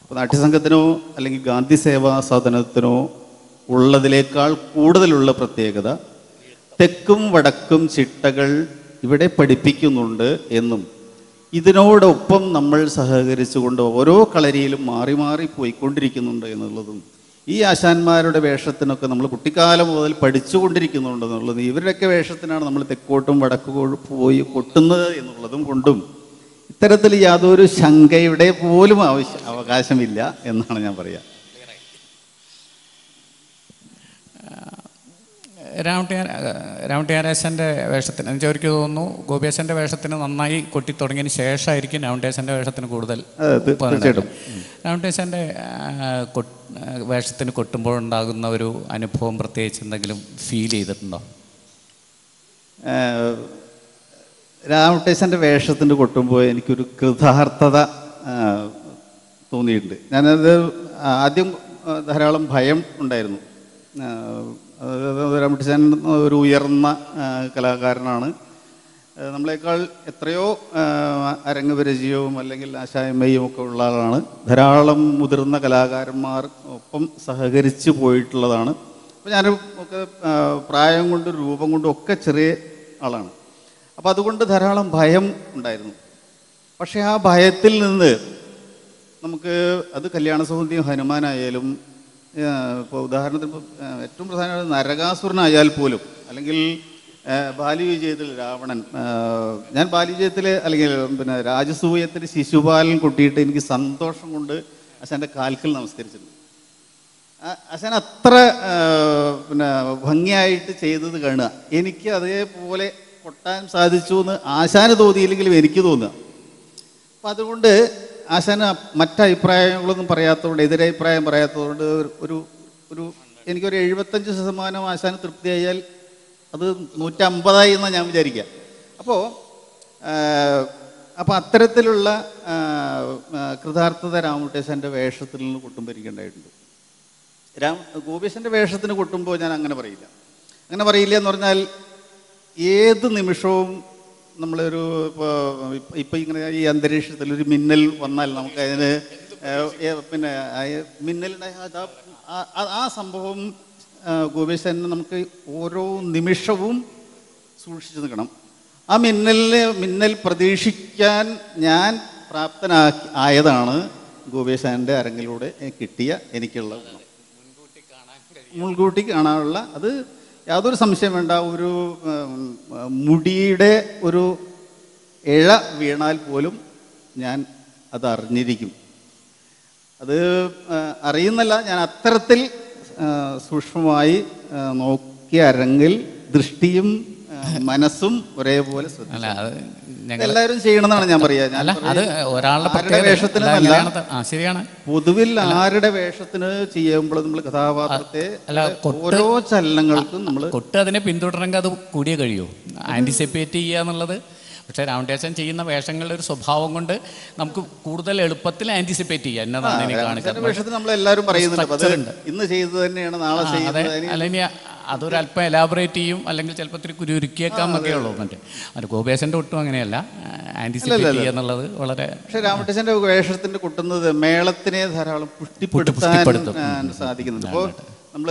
അപ്പോൾ നാട്യസംഘത്തിനോ അല്ലെങ്കിൽ ഗാന്ധി സേവാ സദനത്തിനോ ഉള്ളതിനേക്കാൾ കൂടുതലുള്ള പ്രത്യേകത തെക്കും വടക്കും ചിട്ടകൾ ഇവിടെ പഠിപ്പിക്കുന്നുണ്ട് എന്നും ഇതിനോടൊപ്പം നമ്മൾ സഹകരിച്ചുകൊണ്ട് ഓരോ കളരിയിലും മാറി മാറി പോയിക്കൊണ്ടിരിക്കുന്നുണ്ട് എന്നുള്ളതും ഈ ആശാന്മാരുടെ വേഷത്തിനൊക്കെ നമ്മൾ കുട്ടിക്കാലം മുതൽ പഠിച്ചുകൊണ്ടിരിക്കുന്നുണ്ട് എന്നുള്ളത് ഇവരുടെയൊക്കെ വേഷത്തിനാണ് നമ്മൾ തെക്കോട്ടും വടക്കോട്ടും പോയി കൊട്ടുന്നത് എന്നുള്ളതും കൊണ്ടും ഇത്തരത്തിൽ യാതൊരു ശങ്കയുടെ പോലും ആവശ്യ അവകാശമില്ല എന്നാണ് ഞാൻ പറയുക രാമട്ടിയാർ രാമട്ടിയാരാശൻ്റെ വേഷത്തിന് എന്നുവെച്ചാൽ എനിക്ക് തോന്നുന്നു ഗോപിയാശൻ്റെ വേഷത്തിന് നന്നായി കൊട്ടി തുടങ്ങിയതിന് ശേഷമായിരിക്കും രാമട്ടേശൻ്റെ വേഷത്തിന് കൂടുതൽ അതെ, തീ- തീർച്ചയായിട്ടും. രാമട്ടേശൻ്റെ വേഷത്തിന് കൊട്ടുമ്പോഴുണ്ടാകുന്ന ഒരു അനുഭവം പ്രത്യേകിച്ച് എന്തെങ്കിലും ഫീൽ ചെയ്തിട്ടുണ്ടോ ഏഹ് രാമട്ടേശൻ്റെ വേഷത്തിൻ്റെ കൊട്ടുമ്പോൾ എനിക്കൊരു കൃതാർത്ഥത ആഹ് തോന്നിയിട്ടുണ്ട് ഞാനത് ആദ്യം ആഹ് ധാരാളം ഭയം ഉണ്ടായിരുന്നു ആഹ് അത് രാമട്ടേശൻ ഒരു ഉയർന്ന ആഹ് കലാകാരനാണ് ആഹ് നമ്മളെക്കാൾ എത്രയോ ആഹ് അരങ്ങ് പരിചയവും അല്ലെങ്കിൽ ആശായ്മയും ഒക്കെ ഉള്ള ആളാണ് ധാരാളം മുതിർന്ന കലാകാരന്മാർ ഒപ്പം സഹകരിച്ച് പോയിട്ടുള്ളതാണ് അപ്പോൾ ഞാൻ ഒക്കെ ആഹ് പ്രായം കൊണ്ടും രൂപം കൊണ്ടും ഒക്കെ ചെറിയ ആളാണ് അപ്പോൾ അതുകൊണ്ട് ധാരാളം ഭയം ഉണ്ടായിരുന്നു പക്ഷേ ആ ഭയത്തിൽ നിന്ന് നമുക്ക് അത് കല്യാണ സൗന്ദര്യം ഹനുമാനായാലും ഇപ്പോൾ ഉദാഹരണത്തിന് ഇപ്പോൾ ഏറ്റവും പ്രധാനമായത് നരകാസുരനായാൽ പോലും അല്ലെങ്കിൽ ആ, ബാലിവിജയത്തിൽ രാവണൻ ആ, ഞാൻ ബാലിവിജയത്തിൽ അല്ലെങ്കിൽ പിന്നെ രാജസൂയത്തിൽ ശിശുപാലൻ കൊട്ടിയിട്ട് എനിക്ക് സന്തോഷം കൊണ്ട് അച്ഛൻ്റെ കാൽക്കൽ നമസ്കരിച്ചിട്ടുണ്ട് ആ- അച്ഛൻ അത്ര ആ, പിന്നെ ഭംഗിയായിട്ട് ചെയ്തത് കാണുക എനിക്ക് അതേപോലെ കൊട്ടാൻ സാധിച്ചു എന്ന് ആശാന് തോന്നിയില്ലെങ്കിലും എനിക്ക് തോന്നുക അപ്പം അതുകൊണ്ട് ആശാന് മറ്റ് അഭിപ്രായങ്ങളൊന്നും പറയാത്തതുകൊണ്ട് എതിരഭിപ്രായം പറയാത്തതുകൊണ്ട് ഒരു- ഒരു ഒരു എനിക്കൊരു എഴുപത്തഞ്ച് ശതമാനം ആശാന് തൃപ്തിയായാൽ അത് നൂറ്റമ്പതായി എന്നാണ് ഞാൻ വിചാരിക്കുക അപ്പോൾ അപ്പോൾ അത്തരത്തിലുള്ള ആ, ആ, കൃതാർത്ഥത രാമകുട്ടേശൻ്റെ വേഷത്തിൽ നിന്ന് കൊട്ടുംപരിക്കുണ്ടായിട്ടുണ്ട് രാം ഗോപീശൻ്റെ വേഷത്തിന് കൊട്ടുമ്പോൾ ഞാൻ അങ്ങനെ പറയില്ല അങ്ങനെ പറയില്ല എന്ന് പറഞ്ഞാൽ ഏത് നിമിഷവും നമ്മളൊരു ഇപ്പോൾ ഇപ്പം ഇങ്ങനെ ഈ അന്തരീക്ഷത്തിൽ ഒരു മിന്നൽ വന്നാൽ നമുക്ക് അതിന് ഏഹ്, ഏഹ്, പിന്നെ ആ മിന്നലുണ്ടായ അത് ആ- ആ- ആ സംഭവം ഗോപീശൻ നമുക്ക് ഓരോ നിമിഷവും സൂക്ഷിച്ചു നിൽക്കണം ആ മിന്നലിനെ മിന്നൽ പ്രതീക്ഷിക്കാൻ ഞാൻ പ്രാപ്തനാക്കി ആയതാണ് ഗോപേശാൻ്റെ അരങ്ങിലൂടെ എനിക്ക് കിട്ടിയ എനിക്കുള്ള ഗുണം മുൻകൂട്ടി കാണാനുള്ള അത് യാതൊരു സംശയം വേണ്ട ഒരു ഉം, മുടിയുടെ ഒരു ഇഴ വീണാൽ പോലും ഞാൻ അത് അറിഞ്ഞിരിക്കും അത് ആ, അറിയുന്നല്ല ഞാൻ അത്തരത്തിൽ ആ, സൂക്ഷ്മമായി ആ, നോക്കിയ അരങ്ങിൽ ദൃഷ്ടിയും ആ, മനസ്സും ഒരേപോലെ ശ്രദ്ധിക്കും അല്ല അത് ഞങ്ങൾ എല്ലാവരും ചെയ്യണമെന്നാണ് ഞാൻ പറയാ ഞാൻ അല്ല അത് ഒരാളുടെ ആരുടെ പ്രത്യേകത വേഷത്തിനും അല്ല, അല്ല. അങ്ങനെയാണ് ത- ആ ശരിയാണ് പൊതുവിൽ ആരുടെ വേഷത്തിന് ചെയ്യുമ്പോൾ നമ്മൾ കഥാപാത്രത്തെ അല്ല, കൊട്ട് ഓരോ ചലനങ്ങൾക്കും നമ്മൾ കൊട്ട് അതിനെ പിന്തുടരണമെങ്കിൽ അത് കൂടിയേ കഴിയൂ ആൻറ്റിസിപ്പേറ്റ് ചെയ്യുക എന്നുള്ളത് പക്ഷേ രാമടേശൻ ചെയ്യുന്ന വേഷങ്ങളുടെ ഒരു സ്വഭാവം കൊണ്ട് നമുക്ക് കൂടുതൽ എളുപ്പത്തിൽ ആൻറ്റിസിപ്പേറ്റ് ചെയ്യാം എന്നതാണ് എനിക്ക് രാമചന്ദ്രന്റെ കാണിക്കുന്നത് വേഷത്തിന് നമ്മൾ എല്ലാവരും പറയുന്നുണ്ട് അപ്പൊ അത് Structure ഉണ്ട്. ഇന്ന് ചെയ്തത് തന്നെയാണ് നാളെ ആ, അതെ ചെയ്യുന്നത് അതിന് അല്ലെങ്കിൽ അതൊരു അല്പം എലാബറേറ്റ് ചെയ്യും അല്ലെങ്കിൽ ചിലപ്പോൾ ഇത്തിരി കുരുക്കിയേക്കാം എന്നൊക്കെ ഉള്ളൂ മറ്റേ അത് ഗോപേശൻ്റെ ഒട്ടും അങ്ങനെയല്ല ആൻറ്റിസിപ്പേറ്റ് ചെയ്യുക എന്നുള്ളത് വളരെ പക്ഷെ രാമകൃഷ്ണന്റെ വേഷത്തിന്റെ കൊട്ടുന്നത് മേളത്തിനെ ധാരാളം പുഷ്ടിപ്പെടുത്താൻ പുഷ്ടിപ്പെടുത്തും. ആ, സാധിക്കുന്നുണ്ട് ഇപ്പോൾ നമ്മൾ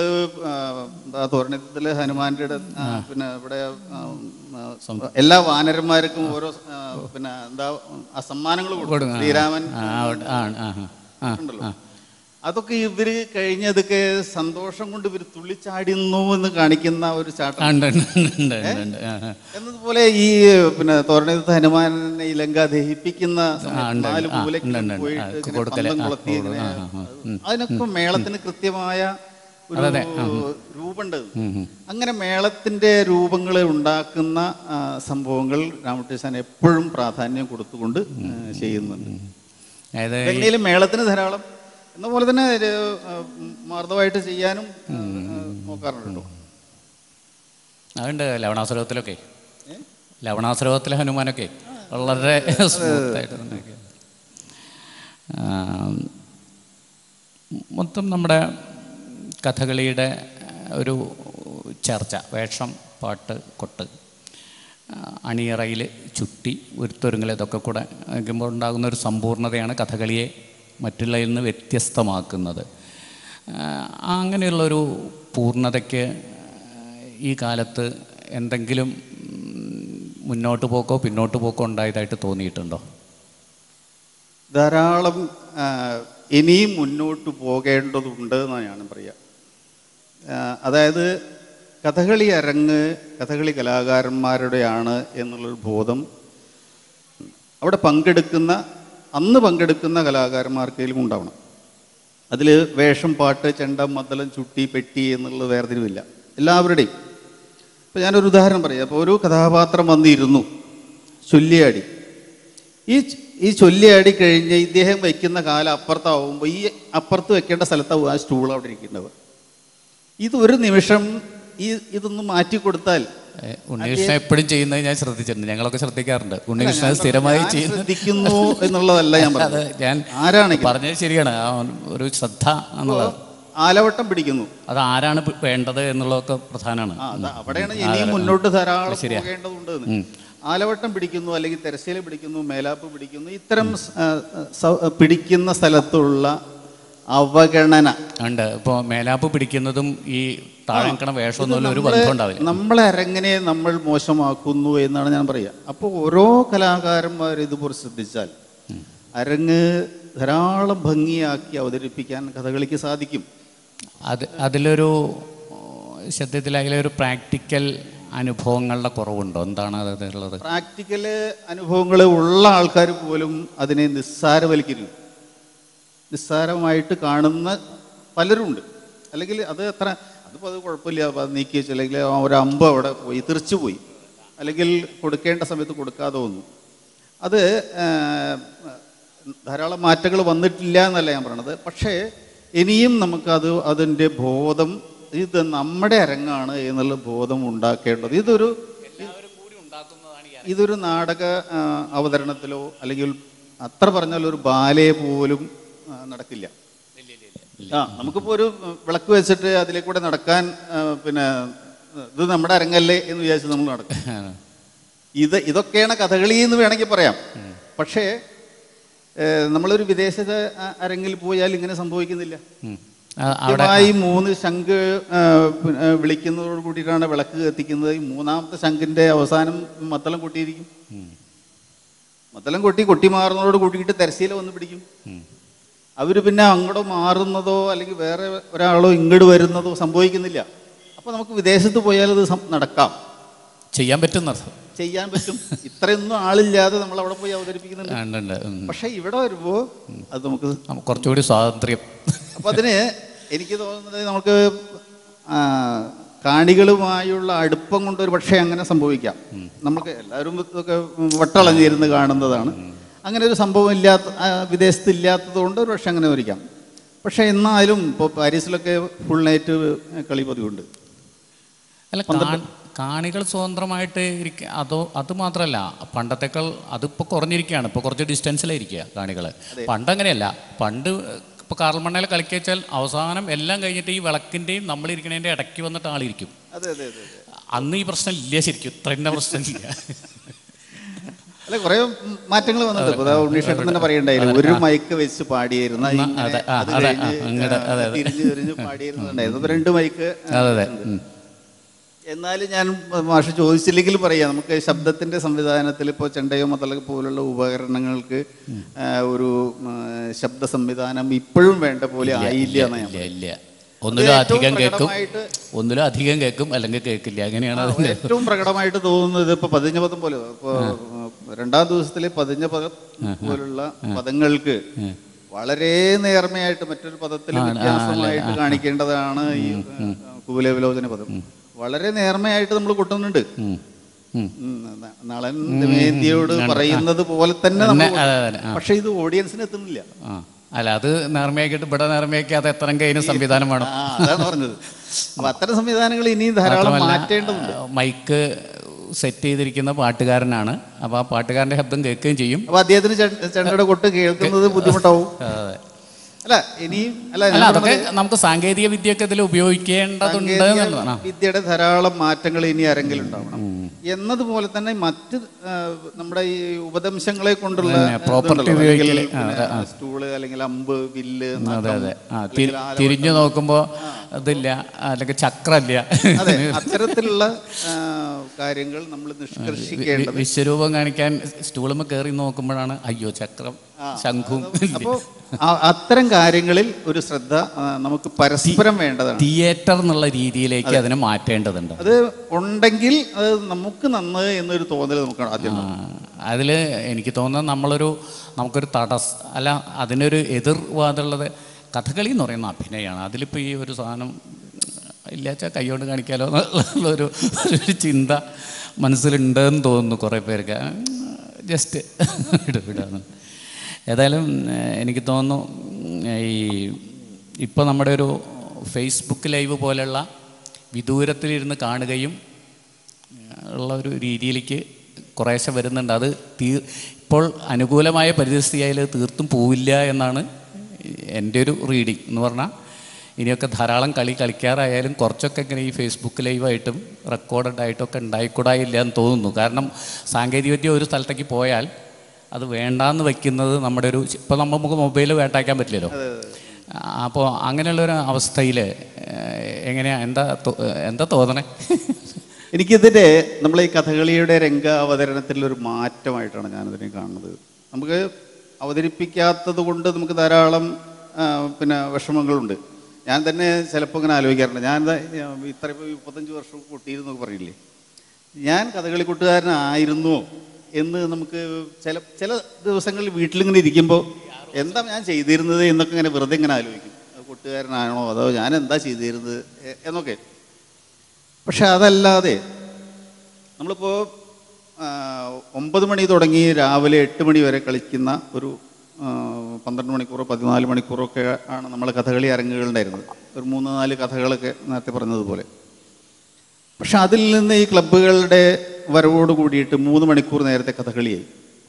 തോരണത്തിലെ ഹനുമാന്റെ ഇട- ആ, പിന്നെ ഇവിടെ ആ, ആ, എല്ലാ വാനരന്മാർക്കും ഓരോ ആ, പിന്നെ എന്താ ആ സമ്മാനങ്ങൾ കൊടുക്കും കൊടുക്കും. ആ. ശ്രീരാമൻ ആ, അവിടെ- ആ, ആ, ആ, ആ, ഉണ്ടല്ലോ ആ. അതൊക്കെ ഇവര് കഴിഞ്ഞതൊക്കെ സന്തോഷം കൊണ്ട് ഇവർ തുള്ളിച്ചാടുന്നു എന്ന് കാണിക്കുന്ന ഒരു ആ, ചാട്ടം ഉണ്ട് ഉണ്ട് ഉണ്ട് ഉണ്ട് ഉണ്ട് ആ, ആ. എന്നതുപോലെ ഈ പിന്നെ തോരണത്ത് ഹനുമാനെ ഈ ലങ്ക ദഹിപ്പിക്കുന്ന സമയത്ത് ഉണ്ട്, നാല് ആ, മൂലയ്ക്ക് ഉണ്ട്, ഉണ്ട്, പോയിട്ട് ആ, ഇങ്ങനെ കൊടുക്കല്, പന്തം ആ, കൊളുത്തി ഇങ്ങനെ ആ, ആ, ആ, ഉം. അതിനൊക്കെ മേളത്തിന് കൃത്യമായ ഒരു അതെ, അതെ, ആ, രൂപമുണ്ട് ഉം, ഉം. അങ്ങനെ മേളത്തിന്റെ രൂപങ്ങൾ ഉണ്ടാക്കുന്ന ആ, സംഭവങ്ങൾ രാമകൃഷ്ണൻ എപ്പോഴും പ്രാധാന്യം കൊടുത്തുകൊണ്ട് ആ, ചെയ്യുന്നുണ്ട് അതായത് ഈ- ഗംഗയിലെ മേളത്തിന് ധാരാളം എന്ന പോലെ തന്നെ ഒരു, ആ, മാർദ്ദവമായിട്ട് ചെയ്യാനും ആ, നോക്കാറുണ്ട് കേട്ടോ അതുണ്ട് ലവണാസുരത്തിലൊക്കെ ലവണാസുരത്തിലെ ഹനുമാനൊക്കെ വളരെ സ്മൂത്തായിട്ട് തന്നെ മൊത്തം നമ്മുടെ കഥകളിയുടെ ഒരു ചർച്ച വേഷം പാട്ട് കൊട്ട് അണിയറയിൽ ചുട്ടി ഉരുത്തൊരുങ്ങൽ ഇതൊക്കെ കൂടെ വയ്ക്കുമ്പോൾ ഉണ്ടാകുന്ന ഒരു സമ്പൂർണ്ണതയാണ് കഥകളിയെ മറ്റുള്ളതിൽ നിന്ന് വ്യത്യസ്തമാക്കുന്നത് ആ, അങ്ങനെയുള്ളൊരു പൂർണ്ണതയ്ക്ക് ഈ കാലത്ത് എന്തെങ്കിലും ഉം, മുന്നോട്ട് പോക്കോ പിന്നോട്ട് പോക്കോ ഉണ്ടായതായിട്ട് തോന്നിയിട്ടുണ്ടോ ധാരാളം ആ, ഇനിയും മുന്നോട്ട് പോകേണ്ടതുണ്ട് എന്നാണ് ഞാൻ പറയുക ആ, അതായത് കഥകളി അരങ്ങ് കഥകളി കലാകാരന്മാരുടെയാണ് എന്നുള്ളൊരു ബോധം അവിടെ പങ്കെടുക്കുന്ന അന്ന് പങ്കെടുക്കുന്ന കലാകാരന്മാർക്കെങ്കിലും ഉണ്ടാവണം അതിൽ വേഷം പാട്ട് ചെണ്ടം മദ്ദളം ചുട്ടി പെട്ടി എന്നുള്ള വേർതിരിവില്ല എല്ലാവരുടെയും ഇപ്പം ഞാനൊരു ഉദാഹരണം പറയാം അപ്പോൾ ഒരു കഥാപാത്രം വന്നിരുന്നു ചൊല്ലിയാടി ഈ ച- ഈ ചൊല്ലിയാടി കഴിഞ്ഞ് ഇദ്ദേഹം വയ്ക്കുന്ന കാലം അപ്പുറത്താവുമ്പോൾ ഈ അപ്പുറത്ത് വെക്കേണ്ട സ്ഥലത്താവും ആ സ്റ്റൂൾ അവിടെ ഇരിക്കേണ്ടത് ഇത് ഒരു നിമിഷം ഈ ഇതൊന്ന് മാറ്റി കൊടുത്താൽ ഏ, ഉണ്ണികൃഷ്ണൻ എപ്പോഴും ചെയ്യുന്നത് ഞാൻ ശ്രദ്ധിച്ചിട്ടുണ്ട് ഞങ്ങളൊക്കെ ശ്രദ്ധിക്കാറുണ്ട് ഉണ്ണികൃഷ്ണൻ അത് സ്ഥിരമായി ഞാൻ ചെയ്യുന്നത് ശ്രദ്ധിക്കുന്നു എന്നുള്ളതല്ല ഞാൻ അത് പറഞ്ഞത് ഞാൻ ആരാണെങ്കിലും പറഞ്ഞത് ശരിയാണ് ആ ഒരു ശ്രദ്ധ എന്നുള്ളത് ആലവട്ടം പിടിക്കുന്നു അത് ആരാണ് പ് വേണ്ടത് എന്നുള്ളതൊക്കെ പ്രധാനമാണ് ആ അതാ അവിടെയാണ് ഇനിയും മുന്നോട്ട് ധാരാളം പോകേണ്ടതുണ്ട് എന്ന്. ആലവട്ടം പിടിക്കുന്നു അല്ലെങ്കിൽ തെരശ്ശീല പിടിക്കുന്നു മേലാപ്പ് പിടിക്കുന്നു ഇത്തരം സ്- ആ, സ- പിടിക്കുന്ന സ്ഥലത്തുള്ള അവഗണന ഉണ്ട് ഇപ്പോൾ മേലാപ്പ് പിടിക്കുന്നതും ഈ താഴെക്കണ വേഷമൊന്നും ഒരു നമ്മളെ- ബന്ധം ഉണ്ടാവില്ല നമ്മളെ അരങ്ങനെ നമ്മൾ മോശമാക്കുന്നു എന്നാണ് ഞാൻ പറയുക അപ്പോൾ ഓരോ കലാകാരന്മാർ ഇതുപോലെ ശ്രദ്ധിച്ചാൽ അരങ്ങ് ധാരാളം ഭംഗിയാക്കി അവതരിപ്പിക്കാൻ കഥകളിക്ക് സാധിക്കും അത് അതിലൊരു ശബ്ദത്തിൽ അതിലൊരു പ്രാക്ടിക്കൽ അനുഭവങ്ങളുടെ കുറവുണ്ടോ എന്താണ് അത് ഉള്ളത് പ്രാക്ടിക്കൽ അനുഭവങ്ങൾ ഉള്ള ആൾക്കാർ പോലും അതിനെ നിസ്സാരവൽക്കരിക്കും നിസ്സാരമായിട്ട് കാണുന്ന പലരുണ്ട് അല്ലെങ്കിൽ അത് അത്ര അതിപ്പോൾ അത് കുഴപ്പമില്ല അപ്പോൾ അത് നീക്കി വെച്ചു അല്ലെങ്കിൽ ആ ഒരു അമ്പ് അവിടെ പോയി തെറിച്ചു പോയി അല്ലെങ്കിൽ കൊടുക്കേണ്ട സമയത്ത് കൊടുക്കാതെ വന്നു അത് ആ, ധാരാളം മാറ്റങ്ങൾ വന്നിട്ടില്ല എന്നല്ല ഞാൻ പറയണത് പക്ഷേ ഇനിയും നമുക്കത് അതിൻ്റെ ബോധം ഇത് നമ്മുടെ അരങ്ങാണ് എന്നുള്ള ബോധം ഉണ്ടാക്കേണ്ടത് ഇതൊരു ഇതൊരു നാടക ആ, അവതരണത്തിലോ അല്ലെങ്കിൽ അത്ര പറഞ്ഞാൽ ഒരു ബാലയെ പോലും ആ, നടക്കില്ല ആ നമുക്കിപ്പോൾ ഒരു വിളക്ക് വെച്ചിട്ട് അതിലേക്കൂടെ നടക്കാൻ ആ, പിന്നെ ഇത് നമ്മുടെ അരങ്ങല്ലേ എന്ന് വിചാരിച്ച് നമ്മൾ നടക്കും ഇത് ഇതൊക്കെയാണ് കഥകളി എന്ന് വേണമെങ്കിൽ പറയാം പക്ഷേ ഏ, നമ്മളൊരു വിദേശത്തെ അ- അരങ്ങിൽ പോയാൽ ഇങ്ങനെ സംഭവിക്കുന്നില്ല ഉം. ആ, അവിടെ കൃത്യമായി മൂന്ന് ശംഖ് ആ, പിന്നെ, ആ, വിളിക്കുന്നതോട് കൂടിയിട്ടാണ് വിളക്ക് കത്തിക്കുന്നത് ഈ മൂന്നാമത്തെ ശംഖിന്റെ അവസാനം മത്തളം കൊട്ടിയിരിക്കും ഉം. മത്തളം കൊട്ടി കൊട്ടി മാറുന്നതോട് കൂട്ടിയിട്ട് തെരശ്ശീല വന്ന് പിടിക്കും ഉം. അവർ പിന്നെ അങ്ങോട്ടോ മാറുന്നതോ അല്ലെങ്കിൽ വേറെ ഒരാളോ ഇങ്ങോട്ട് വരുന്നതോ സംഭവിക്കുന്നില്ല അപ്പോൾ നമുക്ക് വിദേശത്ത് പോയാൽ അത് സം- നടക്കാം ചെയ്യാൻ പറ്റുന്നർത്ഥം ചെയ്യാൻ പറ്റും ഇത്രയൊന്നും ആളില്ലാതെ നമ്മൾ അവിടെ പോയി അവതരിപ്പിക്കുന്നുണ്ട് ഉണ്ട് ഉണ്ട് ഉം. പക്ഷേ ഇവിടെ വരുമ്പോൾ അത് നമുക്ക് നമുക്ക് കുറച്ചുകൂടി സ്വാതന്ത്ര്യം അപ്പം അതിന് എനിക്ക് തോന്നുന്നത് നമുക്ക് ആ, കാണികളുമായുള്ള അടുപ്പം കൊണ്ട് ഒരു പക്ഷേ അങ്ങനെ സംഭവിക്കാം നമുക്ക് എല്ലാവരും ഇതൊക്കെ വട്ടളഞ്ഞിരുന്ന് കാണുന്നതാണ് അങ്ങനെ ഒരു സംഭവം ഇല്ലാത്ത ആ, വിദേശത്ത് ഇല്ലാത്തത് കൊണ്ട് ഒരു പക്ഷേ അങ്ങനെ വരിക്കാം പക്ഷേ എന്നാലും ഇപ്പോൾ പാരീസിലൊക്കെ ഫുൾ നൈറ്റ് കളി പതിവുണ്ട് അല്ല കാ- കാണികൾ സ്വതന്ത്രമായിട്ട് ഇരിക്ക അതോ അത് മാത്രമല്ല പണ്ടത്തേക്കാൾ അതിപ്പോൾ കുറഞ്ഞിരിക്കുകയാണ് ഇപ്പോൾ കുറച്ച് ഡിസ്റ്റൻസിലായിരിക്കുക കാണികൾ പണ്ട് അങ്ങനെയല്ല പണ്ട് ഇപ്പോൾ കാർൽമണ്ണയിൽ കളിക്കച്ചാൽ അവസാനം എല്ലാം കഴിഞ്ഞിട്ട് ഈ വിളക്കിൻ്റെയും നമ്മളിരിക്കണതിൻ്റെ ഇടയ്ക്ക് വന്നിട്ട് ആളിരിക്കും അതെ അതെ അതെ അതെ അന്ന് ഈ പ്രശ്നം ഇല്ല ശരിക്കും ഇത്രയും പ്രശ്നമില്ല അല്ല കുറെ മാറ്റങ്ങൾ വന്നിട്ടുണ്ട് ഇപ്പൊ ദാ ഉണ്ണീഷേട്ടൻ തന്നെ പറയണ്ടായിരുന്നു ഒരു മൈക്ക് വെച്ച് പാടിയിരുന്ന ഇങ്ങനെ അതെ, ആ, അത് അതെ, കഴിഞ്ഞ് ആ, ഇങ്ങട്, ആ, അതെ, അതെ. തിരിഞ്ഞ് തിരിഞ്ഞ് പാടിയിരുന്നുണ്ടായിരുന്നു ഇപ്പൊ രണ്ട് മൈക്ക് ആ, അതെ അതെ ഉം. എന്നാലും ഞാൻ മാഷ് ചോദിച്ചില്ലെങ്കിൽ പറയാം നമുക്ക് ശബ്ദത്തിന്റെ സംവിധാനത്തിൽ ഇപ്പോൾ ചെണ്ടയോ മത്തള പോലുള്ള ഉപകരണങ്ങൾക്ക് ആ, ഒരു ആ, ശബ്ദ സംവിധാനം ഇപ്പോഴും വേണ്ട പോലെ ആയില്ല എന്നാ ഞാൻ ഇല്ല ഇല്ല ഒന്നിലും ഏറ്റവും അധികം കേൾക്കും പ്രകടമായിട്ട് ഒന്നിലും അധികം കേൾക്കും അല്ലെങ്കിൽ കേൾക്കില്ല അങ്ങനെയാണ് അതിൻ്റെ ഏറ്റവും പ്രകടമായിട്ട് തോന്നുന്നത് ഇപ്പൊ പതിഞ്ഞ പദം പോലെ ഇപ്പൊ രണ്ടാം ദിവസത്തിലെ പതിഞ്ഞ പദം പോലുള്ള പദങ്ങൾക്ക് വളരെ നേർമയായിട്ട് മറ്റൊരു പദത്തിൽ വ്യത്യാസമായിട്ട് കാണിക്കേണ്ടതാണ് ഈ കുലവിലോചന പദം വളരെ നേർമയായിട്ട് നമ്മൾ കൊട്ടുന്നുണ്ട് ഉം. ഉം. ഉം, ന- നളൻ ദമയന്തിയോട് പറയുന്നത് പോലെ തന്നെ നമ്മൾ തന്നെ, അതെ അതെ ആ. പക്ഷെ ഇത് ഓഡിയൻസിന് എത്തുന്നില്ല ആ അല്ല അത് നേർമയാക്കിയിട്ട് ഇവിടെ നേർമയാക്കി അത് എത്ര കഴിഞ്ഞ സംവിധാനം വേണം ആ അതാണ് പറഞ്ഞത് അപ്പൊ അത്തരം സംവിധാനങ്ങൾ ഇനിയും ധാരാളം മാത്രമല്ല, മാറ്റേണ്ടതുണ്ട് ആ, മൈക്ക് സെറ്റ് ചെയ്തിരിക്കുന്ന പാട്ടുകാരനാണ് അപ്പോൾ ആ പാട്ടുകാരൻ്റെ ശബ്ദം കേൾക്കുകയും ചെയ്യും അപ്പൊ അദ്ദേഹത്തിന് ചെ- ചെണ്ടയുടെ കൊട്ട് കേൾക്കുന്നത് ബുദ്ധിമുട്ടാവും അതെ. അല്ല ഇനിയും അല്ല അല്ല ഞാൻ അതൊക്കെ നമുക്ക് സാങ്കേതിക വിദ്യയൊക്കെ ഇതിൽ ഉപയോഗിക്കേണ്ടതുണ്ട് സാങ്കേതിക എന്നുള്ളതാണ് ആ. വിദ്യയുടെ ധാരാളം മാറ്റങ്ങൾ ഇനി അരങ്ങിലുണ്ടാവണം ഉം. എന്നതുപോലെ തന്നെ മറ്റ് ആ, നമ്മുടെ ഈ ഉപദംശങ്ങളെ കൊണ്ടുള്ള പിന്നെ property ഇതുണ്ടല്ലോ. ഉപയോഗിക്കല്, അല്ലെങ്കിൽ ആ, പിന്നെ അതെ, ആ. സ്റ്റൂള് അല്ലെങ്കിൽ അമ്പ് വില്ല് അതെ നഖം, അതെ ആ അല്ലെങ്കിൽ തിരി- ആലവട്ടം. തിരിഞ്ഞു നോക്കുമ്പോൾ അതില്ല അല്ലെങ്കിൽ ചക്രമില്ല അതെ അത്തരത്തിലുള്ള ആ, കാര്യങ്ങൾ നമ്മൾ നിഷ്കർഷിക്കേണ്ടത് വിശ്വരൂപം കാണിക്കാൻ സ്റ്റൂളുമ്പോൾ കയറി നോക്കുമ്പോഴാണ് അയ്യോ ചക്രം ശംഖും അപ്പോൾ അത്തരം കാര്യങ്ങളിൽ ഒരു ശ്രദ്ധ ആ, നമുക്ക് പരസ്പരം വേണ്ടതാണ് തിയേറ്റർ എന്നുള്ള രീതിയിലേക്ക് അതിനെ മാറ്റേണ്ടതുണ്ട് അത് ഉണ്ടെങ്കിൽ അത് നമുക്ക് നന്ന് എന്നൊരു തോന്നൽ നമുക്ക് ആദ്യം ആ, അതില് എനിക്ക് തോന്നുന്നത് നമ്മളൊരു നമുക്കൊരു തടസ് അല്ല അതിനൊരു എതിർവാദമുള്ളത് കഥകളി എന്ന് പറയുന്ന അഭിനയമാണ് അതിലിപ്പോൾ ഈ ഒരു സാധനം ഇല്ലാച്ച കൈകൊണ്ട് കാണിക്കാലോ എന്നുള്ളൊരു ഒരു ചിന്ത മനസ്സിലുണ്ടെന്ന് തോന്നുന്നു കുറേ പേർക്ക് ജസ്റ്റ് ഇടപെടാന്ന് ഏതായാലും ഏഹ്, എനിക്ക് തോന്നുന്നു ഉം, ഈ ഇപ്പോൾ നമ്മുടെ ഒരു ഫേസ്ബുക്ക് ലൈവ് പോലെയുള്ള വിദൂരത്തിലിരുന്ന് കാണുകയും ഉള്ള ഒരു രീതിയിലേക്ക് കുറേശ്ശെ വരുന്നുണ്ട് അത് തീ ഇപ്പോൾ അനുകൂലമായ പരിസ്ഥിതിയായാൽ തീർത്തും പോവില്ല എന്നാണ് എൻ്റെ ഒരു റീഡിങ് എന്ന് പറഞ്ഞാൽ ഇനിയൊക്കെ ധാരാളം കളി കളിക്കാറായാലും കുറച്ചൊക്കെ ഇങ്ങനെ ഈ ഫേസ്ബുക്ക് ലൈവായിട്ടും റെക്കോർഡഡ് ആയിട്ടൊക്കെ ഉണ്ടായിക്കൂടായില്ല എന്ന് തോന്നുന്നു കാരണം സാങ്കേതികവിദ്യ ഒരു സ്ഥലത്തേക്ക് പോയാൽ അത് വേണ്ടാന്ന് വെക്കുന്നത് നമ്മുടെ ഒരു ഇപ്പോൾ നമുക്ക് മൊബൈൽ വേട്ടാക്കാൻ പറ്റില്ലല്ലോ അപ്പോൾ അങ്ങനെയുള്ളൊരു അവസ്ഥയിൽ എങ്ങനെയാ എന്താ തോ- എന്താ തോന്നണേ എനിക്കിതിൻ്റെ നമ്മൾ ഈ കഥകളിയുടെ രംഗ അവതരണത്തിൽ ഒരു മാറ്റമായിട്ടാണ് ഞാനതിനെ കാണുന്നത് നമുക്ക് അവതരിപ്പിക്കാത്തത് കൊണ്ട് നമുക്ക് ധാരാളം ആ, പിന്നെ വിഷമങ്ങളുണ്ട് ഞാൻ തന്നെ ചിലപ്പോൾ ഇങ്ങനെ ആലോചിക്കാറുണ്ട് ഞാൻ ദാ, ആ, ഇത്ര ഇപ്പോൾ മുപ്പത്തഞ്ച് വർഷം കൊട്ടിയിരുന്നൊക്കെ പറയില്ലേ ഞാൻ കഥകളി കൂട്ടുകാരനായിരുന്നോ എന്ന് നമുക്ക് ചില ചില ദിവസങ്ങളിൽ വീട്ടിലിങ്ങനെ ഇരിക്കുമ്പോൾ എന്താ ഞാൻ ചെയ്തിരുന്നത് എന്നൊക്കെ ഇങ്ങനെ വെറുതെ ഇങ്ങനെ ആലോചിക്കും അത് കൂട്ടുകാരനാണോ അതോ ഞാൻ എന്താ ചെയ്തിരുന്നത് എ- എന്നൊക്കെ പക്ഷെ അതല്ലാതെ നമ്മളിപ്പോൾ ഒമ്പത് മണി തുടങ്ങി രാവിലെ എട്ട് മണി വരെ കളിക്കുന്ന ഒരു ആ, പന്ത്രണ്ട് മണിക്കൂറോ പതിനാല് മണിക്കൂറോ ഒക്കെ ആണ് നമ്മൾ കഥകളി അരങ്ങുകളുണ്ടായിരുന്നത് ഒരു മൂന്ന് നാല് കഥകളൊക്കെ നേരത്തെ പറഞ്ഞതുപോലെ പക്ഷെ അതിൽ നിന്ന് ഈ ക്ലബ്ബുകളുടെ വരവോട് കൂടിയിട്ട് മൂന്ന് മണിക്കൂർ നേരത്തെ കഥകളിയായി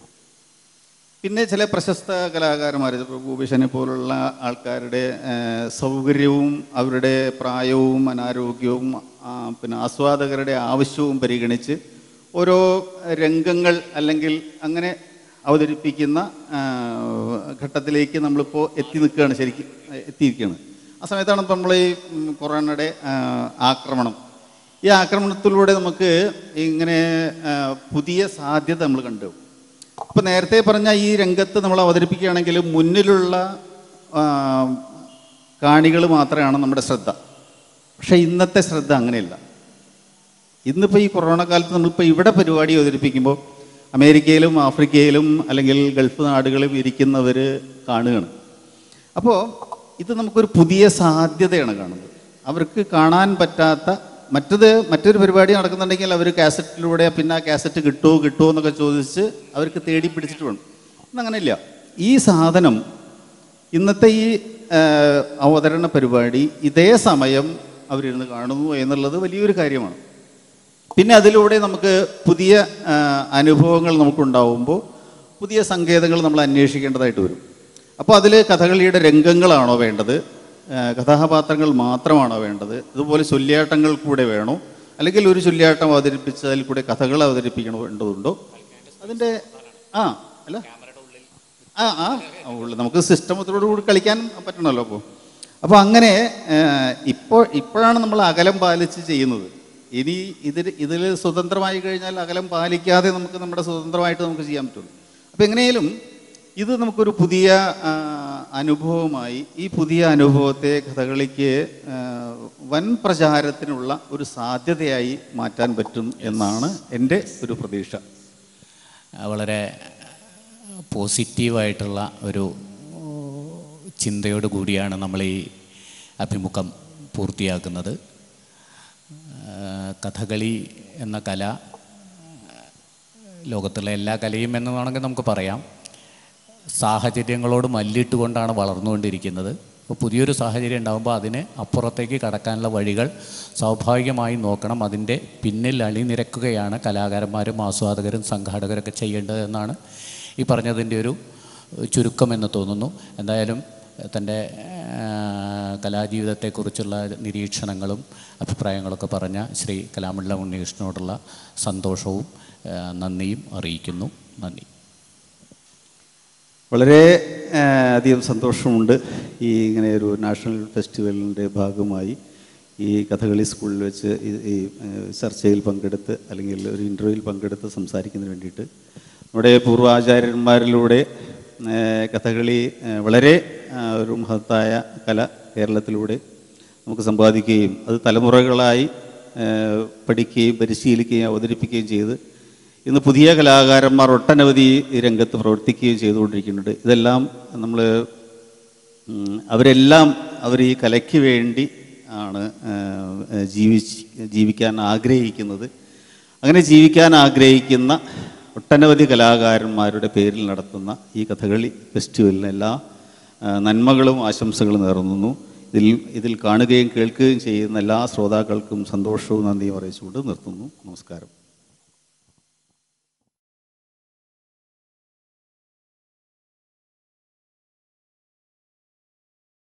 പിന്നെ ചില പ്രശസ്ത കലാകാരന്മാർ ഇപ്പോൾ ഭൂപേശനെ പോലുള്ള ആൾക്കാരുടെ ആ, സൗകര്യവും അവരുടെ പ്രായവും അനാരോഗ്യവും ആ, പിന്നെ ആസ്വാദകരുടെ ആവശ്യവും പരിഗണിച്ച് ഓരോ രംഗങ്ങൾ അല്ലെങ്കിൽ അങ്ങനെ അവതരിപ്പിക്കുന്ന ആ, ഘട്ടത്തിലേക്ക് നമ്മളിപ്പോൾ എത്തി നിൽക്കുകയാണ് ശരിക്കും എത്തിയിരിക്കുകയാണ് ആ സമയത്താണ് ഇപ്പോൾ നമ്മൾ ഈ ഉം, കൊറോണയുടെ ആ, ആക്രമണം ഈ ആക്രമണത്തിലൂടെ നമുക്ക് ഇങ്ങനെ ആ, പുതിയ സാധ്യത നമ്മൾ കണ്ടു ഇപ്പൊ നേരത്തെ പറഞ്ഞ ഈ രംഗത്ത് നമ്മൾ അവതരിപ്പിക്കുകയാണെങ്കിൽ മുന്നിലുള്ള കാണികൾ മാത്രമാണ് നമ്മുടെ ശ്രദ്ധ പക്ഷെ ഇന്നത്തെ ശ്രദ്ധ അങ്ങനെയല്ല ഇന്നിപ്പോൾ ഈ കൊറോണ കാലത്ത് നമ്മളിപ്പോൾ ഇവിടെ പരിപാടി അവതരിപ്പിക്കുമ്പോൾ അമേരിക്കയിലും ആഫ്രിക്കയിലും അല്ലെങ്കിൽ ഗൾഫ് നാടുകളിലും ഇരിക്കുന്നവർ കാണുകയാണ് അപ്പോൾ ഇത് നമുക്കൊരു പുതിയ സാധ്യതയാണ് കാണുന്നത് അവർക്ക് കാണാൻ പറ്റാത്ത മറ്റത് മറ്റൊരു പരിപാടി നടക്കുന്നുണ്ടെങ്കിൽ അവർ കാസറ്റിലൂടെ പിന്നെ ആ കാസറ്റ് കിട്ടുമോ കിട്ടുമോ എന്നൊക്കെ ചോദിച്ച് അവർക്ക് തേടി പിടിച്ചിട്ട് വേണം ഇന്നങ്ങനെയില്ല ഈ സാധനം ഇന്നത്തെ ഈ ആ, അവതരണ പരിപാടി ഇതേ സമയം അവരിരുന്ന് കാണുന്നു എന്നുള്ളത് വലിയൊരു കാര്യമാണ് പിന്നെ അതിലൂടെ നമുക്ക് പുതിയ ആ, അനുഭവങ്ങൾ നമുക്കുണ്ടാവുമ്പോൾ പുതിയ സങ്കേതങ്ങൾ നമ്മൾ അന്വേഷിക്കേണ്ടതായിട്ട് വരും അപ്പോൾ അതിൽ കഥകളിയുടെ രംഗങ്ങളാണോ വേണ്ടത് ആ, കഥാപാത്രങ്ങൾ മാത്രമാണോ വേണ്ടത് ഇതുപോലെ ചൊല്ലിയാട്ടങ്ങൾ കൂടെ വേണോ അല്ലെങ്കിൽ ഒരു ചൊല്ലിയാട്ടം അവതരിപ്പിച്ചതിൽ കൂടെ കഥകൾ അവതരിപ്പിക്കണോ വേണ്ടതുണ്ടോ അതിൻ്റെ ആ അല്ല ആ ആ ഉള്ളു. നമുക്ക് സിസ്റ്റമത്തോടു കൂടി കളിക്കാൻ പറ്റണമല്ലോ അപ്പോൾ അപ്പോൾ അങ്ങനെ ഏഹ്, ഇപ്പോൾ ഇപ്പോഴാണ് നമ്മൾ അകലം പാലിച്ച് ചെയ്യുന്നത് ഇനി ഇതിൽ ഇതിൽ സ്വതന്ത്രമായി കഴിഞ്ഞാൽ അകലം പാലിക്കാതെ നമുക്ക് നമ്മുടെ സ്വതന്ത്രമായിട്ട് നമുക്ക് ചെയ്യാൻ പറ്റുള്ളൂ അപ്പോൾ എങ്ങനെയാലും ഇത് നമുക്കൊരു പുതിയ ആ, അനുഭവമായി ഈ പുതിയ അനുഭവത്തെ കഥകളിക്ക് ആ, വൻ പ്രചാരത്തിനുള്ള ഒരു സാധ്യതയായി മാറ്റാൻ പറ്റും എന്നാണ് എൻ്റെ ഒരു പ്രതീക്ഷ വളരെ പോസിറ്റീവായിട്ടുള്ള ഒരു ചിന്തയോട് കൂടിയാണ് നമ്മൾ ഈ അഭിമുഖം പൂർത്തിയാക്കുന്നത് ആ, കഥകളി എന്ന കല ലോകത്തുള്ള എല്ലാ കലയും എന്ന് വേണമെങ്കിൽ നമുക്ക് പറയാം സാഹചര്യങ്ങളോട് മല്ലിട്ടുകൊണ്ടാണ് വളർന്നുകൊണ്ടിരിക്കുന്നത് അപ്പോൾ പുതിയൊരു സാഹചര്യം ഉണ്ടാകുമ്പോൾ അതിന് അപ്പുറത്തേക്ക് കടക്കാനുള്ള വഴികൾ സ്വാഭാവികമായി നോക്കണം അതിൻ്റെ പിന്നിൽ അണിനിരക്കുകയാണ് കലാകാരന്മാരും ആസ്വാദകരും സംഘാടകരൊക്കെ ചെയ്യേണ്ടത് എന്നാണ് ഈ പറഞ്ഞതിൻ്റെ ഒരു ചുരുക്കം എന്ന് തോന്നുന്നു എന്തായാലും തൻ്റെ ആ, കലാജീവിതത്തെക്കുറിച്ചുള്ള നിരീക്ഷണങ്ങളും അഭിപ്രായങ്ങളൊക്കെ പറഞ്ഞ ശ്രീ കലാമണ്ഡലം ഉണ്ണികൃഷ്ണനോടുള്ള സന്തോഷവും ആ, നന്ദിയും അറിയിക്കുന്നു നന്ദി വളരെ ആ, അധികം സന്തോഷമുണ്ട് ഈ ഇങ്ങനെ ഒരു നാഷണൽ ഫെസ്റ്റിവലിൻ്റെ ഭാഗമായി ഈ കഥകളി സ്കൂളിൽ വെച്ച് ഈ ഈ, ആ, ചർച്ചയിൽ പങ്കെടുത്ത് അല്ലെങ്കിൽ ഒരു ഇൻ്റർവ്യൂവിൽ പങ്കെടുത്ത് സംസാരിക്കുന്നതിന് വേണ്ടിയിട്ട് നമ്മുടെ പൂർവാചാര്യന്മാരിലൂടെ ആ, കഥകളി ആ, വളരെ ആ, ഒരു മഹത്തായ കല കേരളത്തിലൂടെ നമുക്ക് സമ്പാദിക്കുകയും അത് തലമുറകളായി ആ, പഠിക്കുകയും പരിശീലിക്കുകയും അവതരിപ്പിക്കുകയും ചെയ്ത് ഇന്ന് പുതിയ കലാകാരന്മാർ ഒട്ടനവധി ഈ രംഗത്ത് പ്രവർത്തിക്കുകയും ചെയ്തുകൊണ്ടിരിക്കുന്നുണ്ട് ഇതെല്ലാം നമ്മൾ അവരെല്ലാം അവർ ഈ കലയ്ക്ക് വേണ്ടി ആണ് ജീവിച്ച് ജീവിക്കാൻ ആഗ്രഹിക്കുന്നത് അങ്ങനെ ജീവിക്കാൻ ആഗ്രഹിക്കുന്ന ഒട്ടനവധി കലാകാരന്മാരുടെ പേരിൽ നടത്തുന്ന ഈ കഥകളി ഫെസ്റ്റിവലിന് എല്ലാ ആ, നന്മകളും ആശംസകളും നേർന്നുന്നു ഇതിൽ ഇതിൽ കാണുകയും കേൾക്കുകയും ചെയ്യുന്ന എല്ലാ ശ്രോതാക്കൾക്കും സന്തോഷവും നന്ദിയും അറിയിച്ചുകൊണ്ട് നിർത്തുന്നു നമസ്കാരം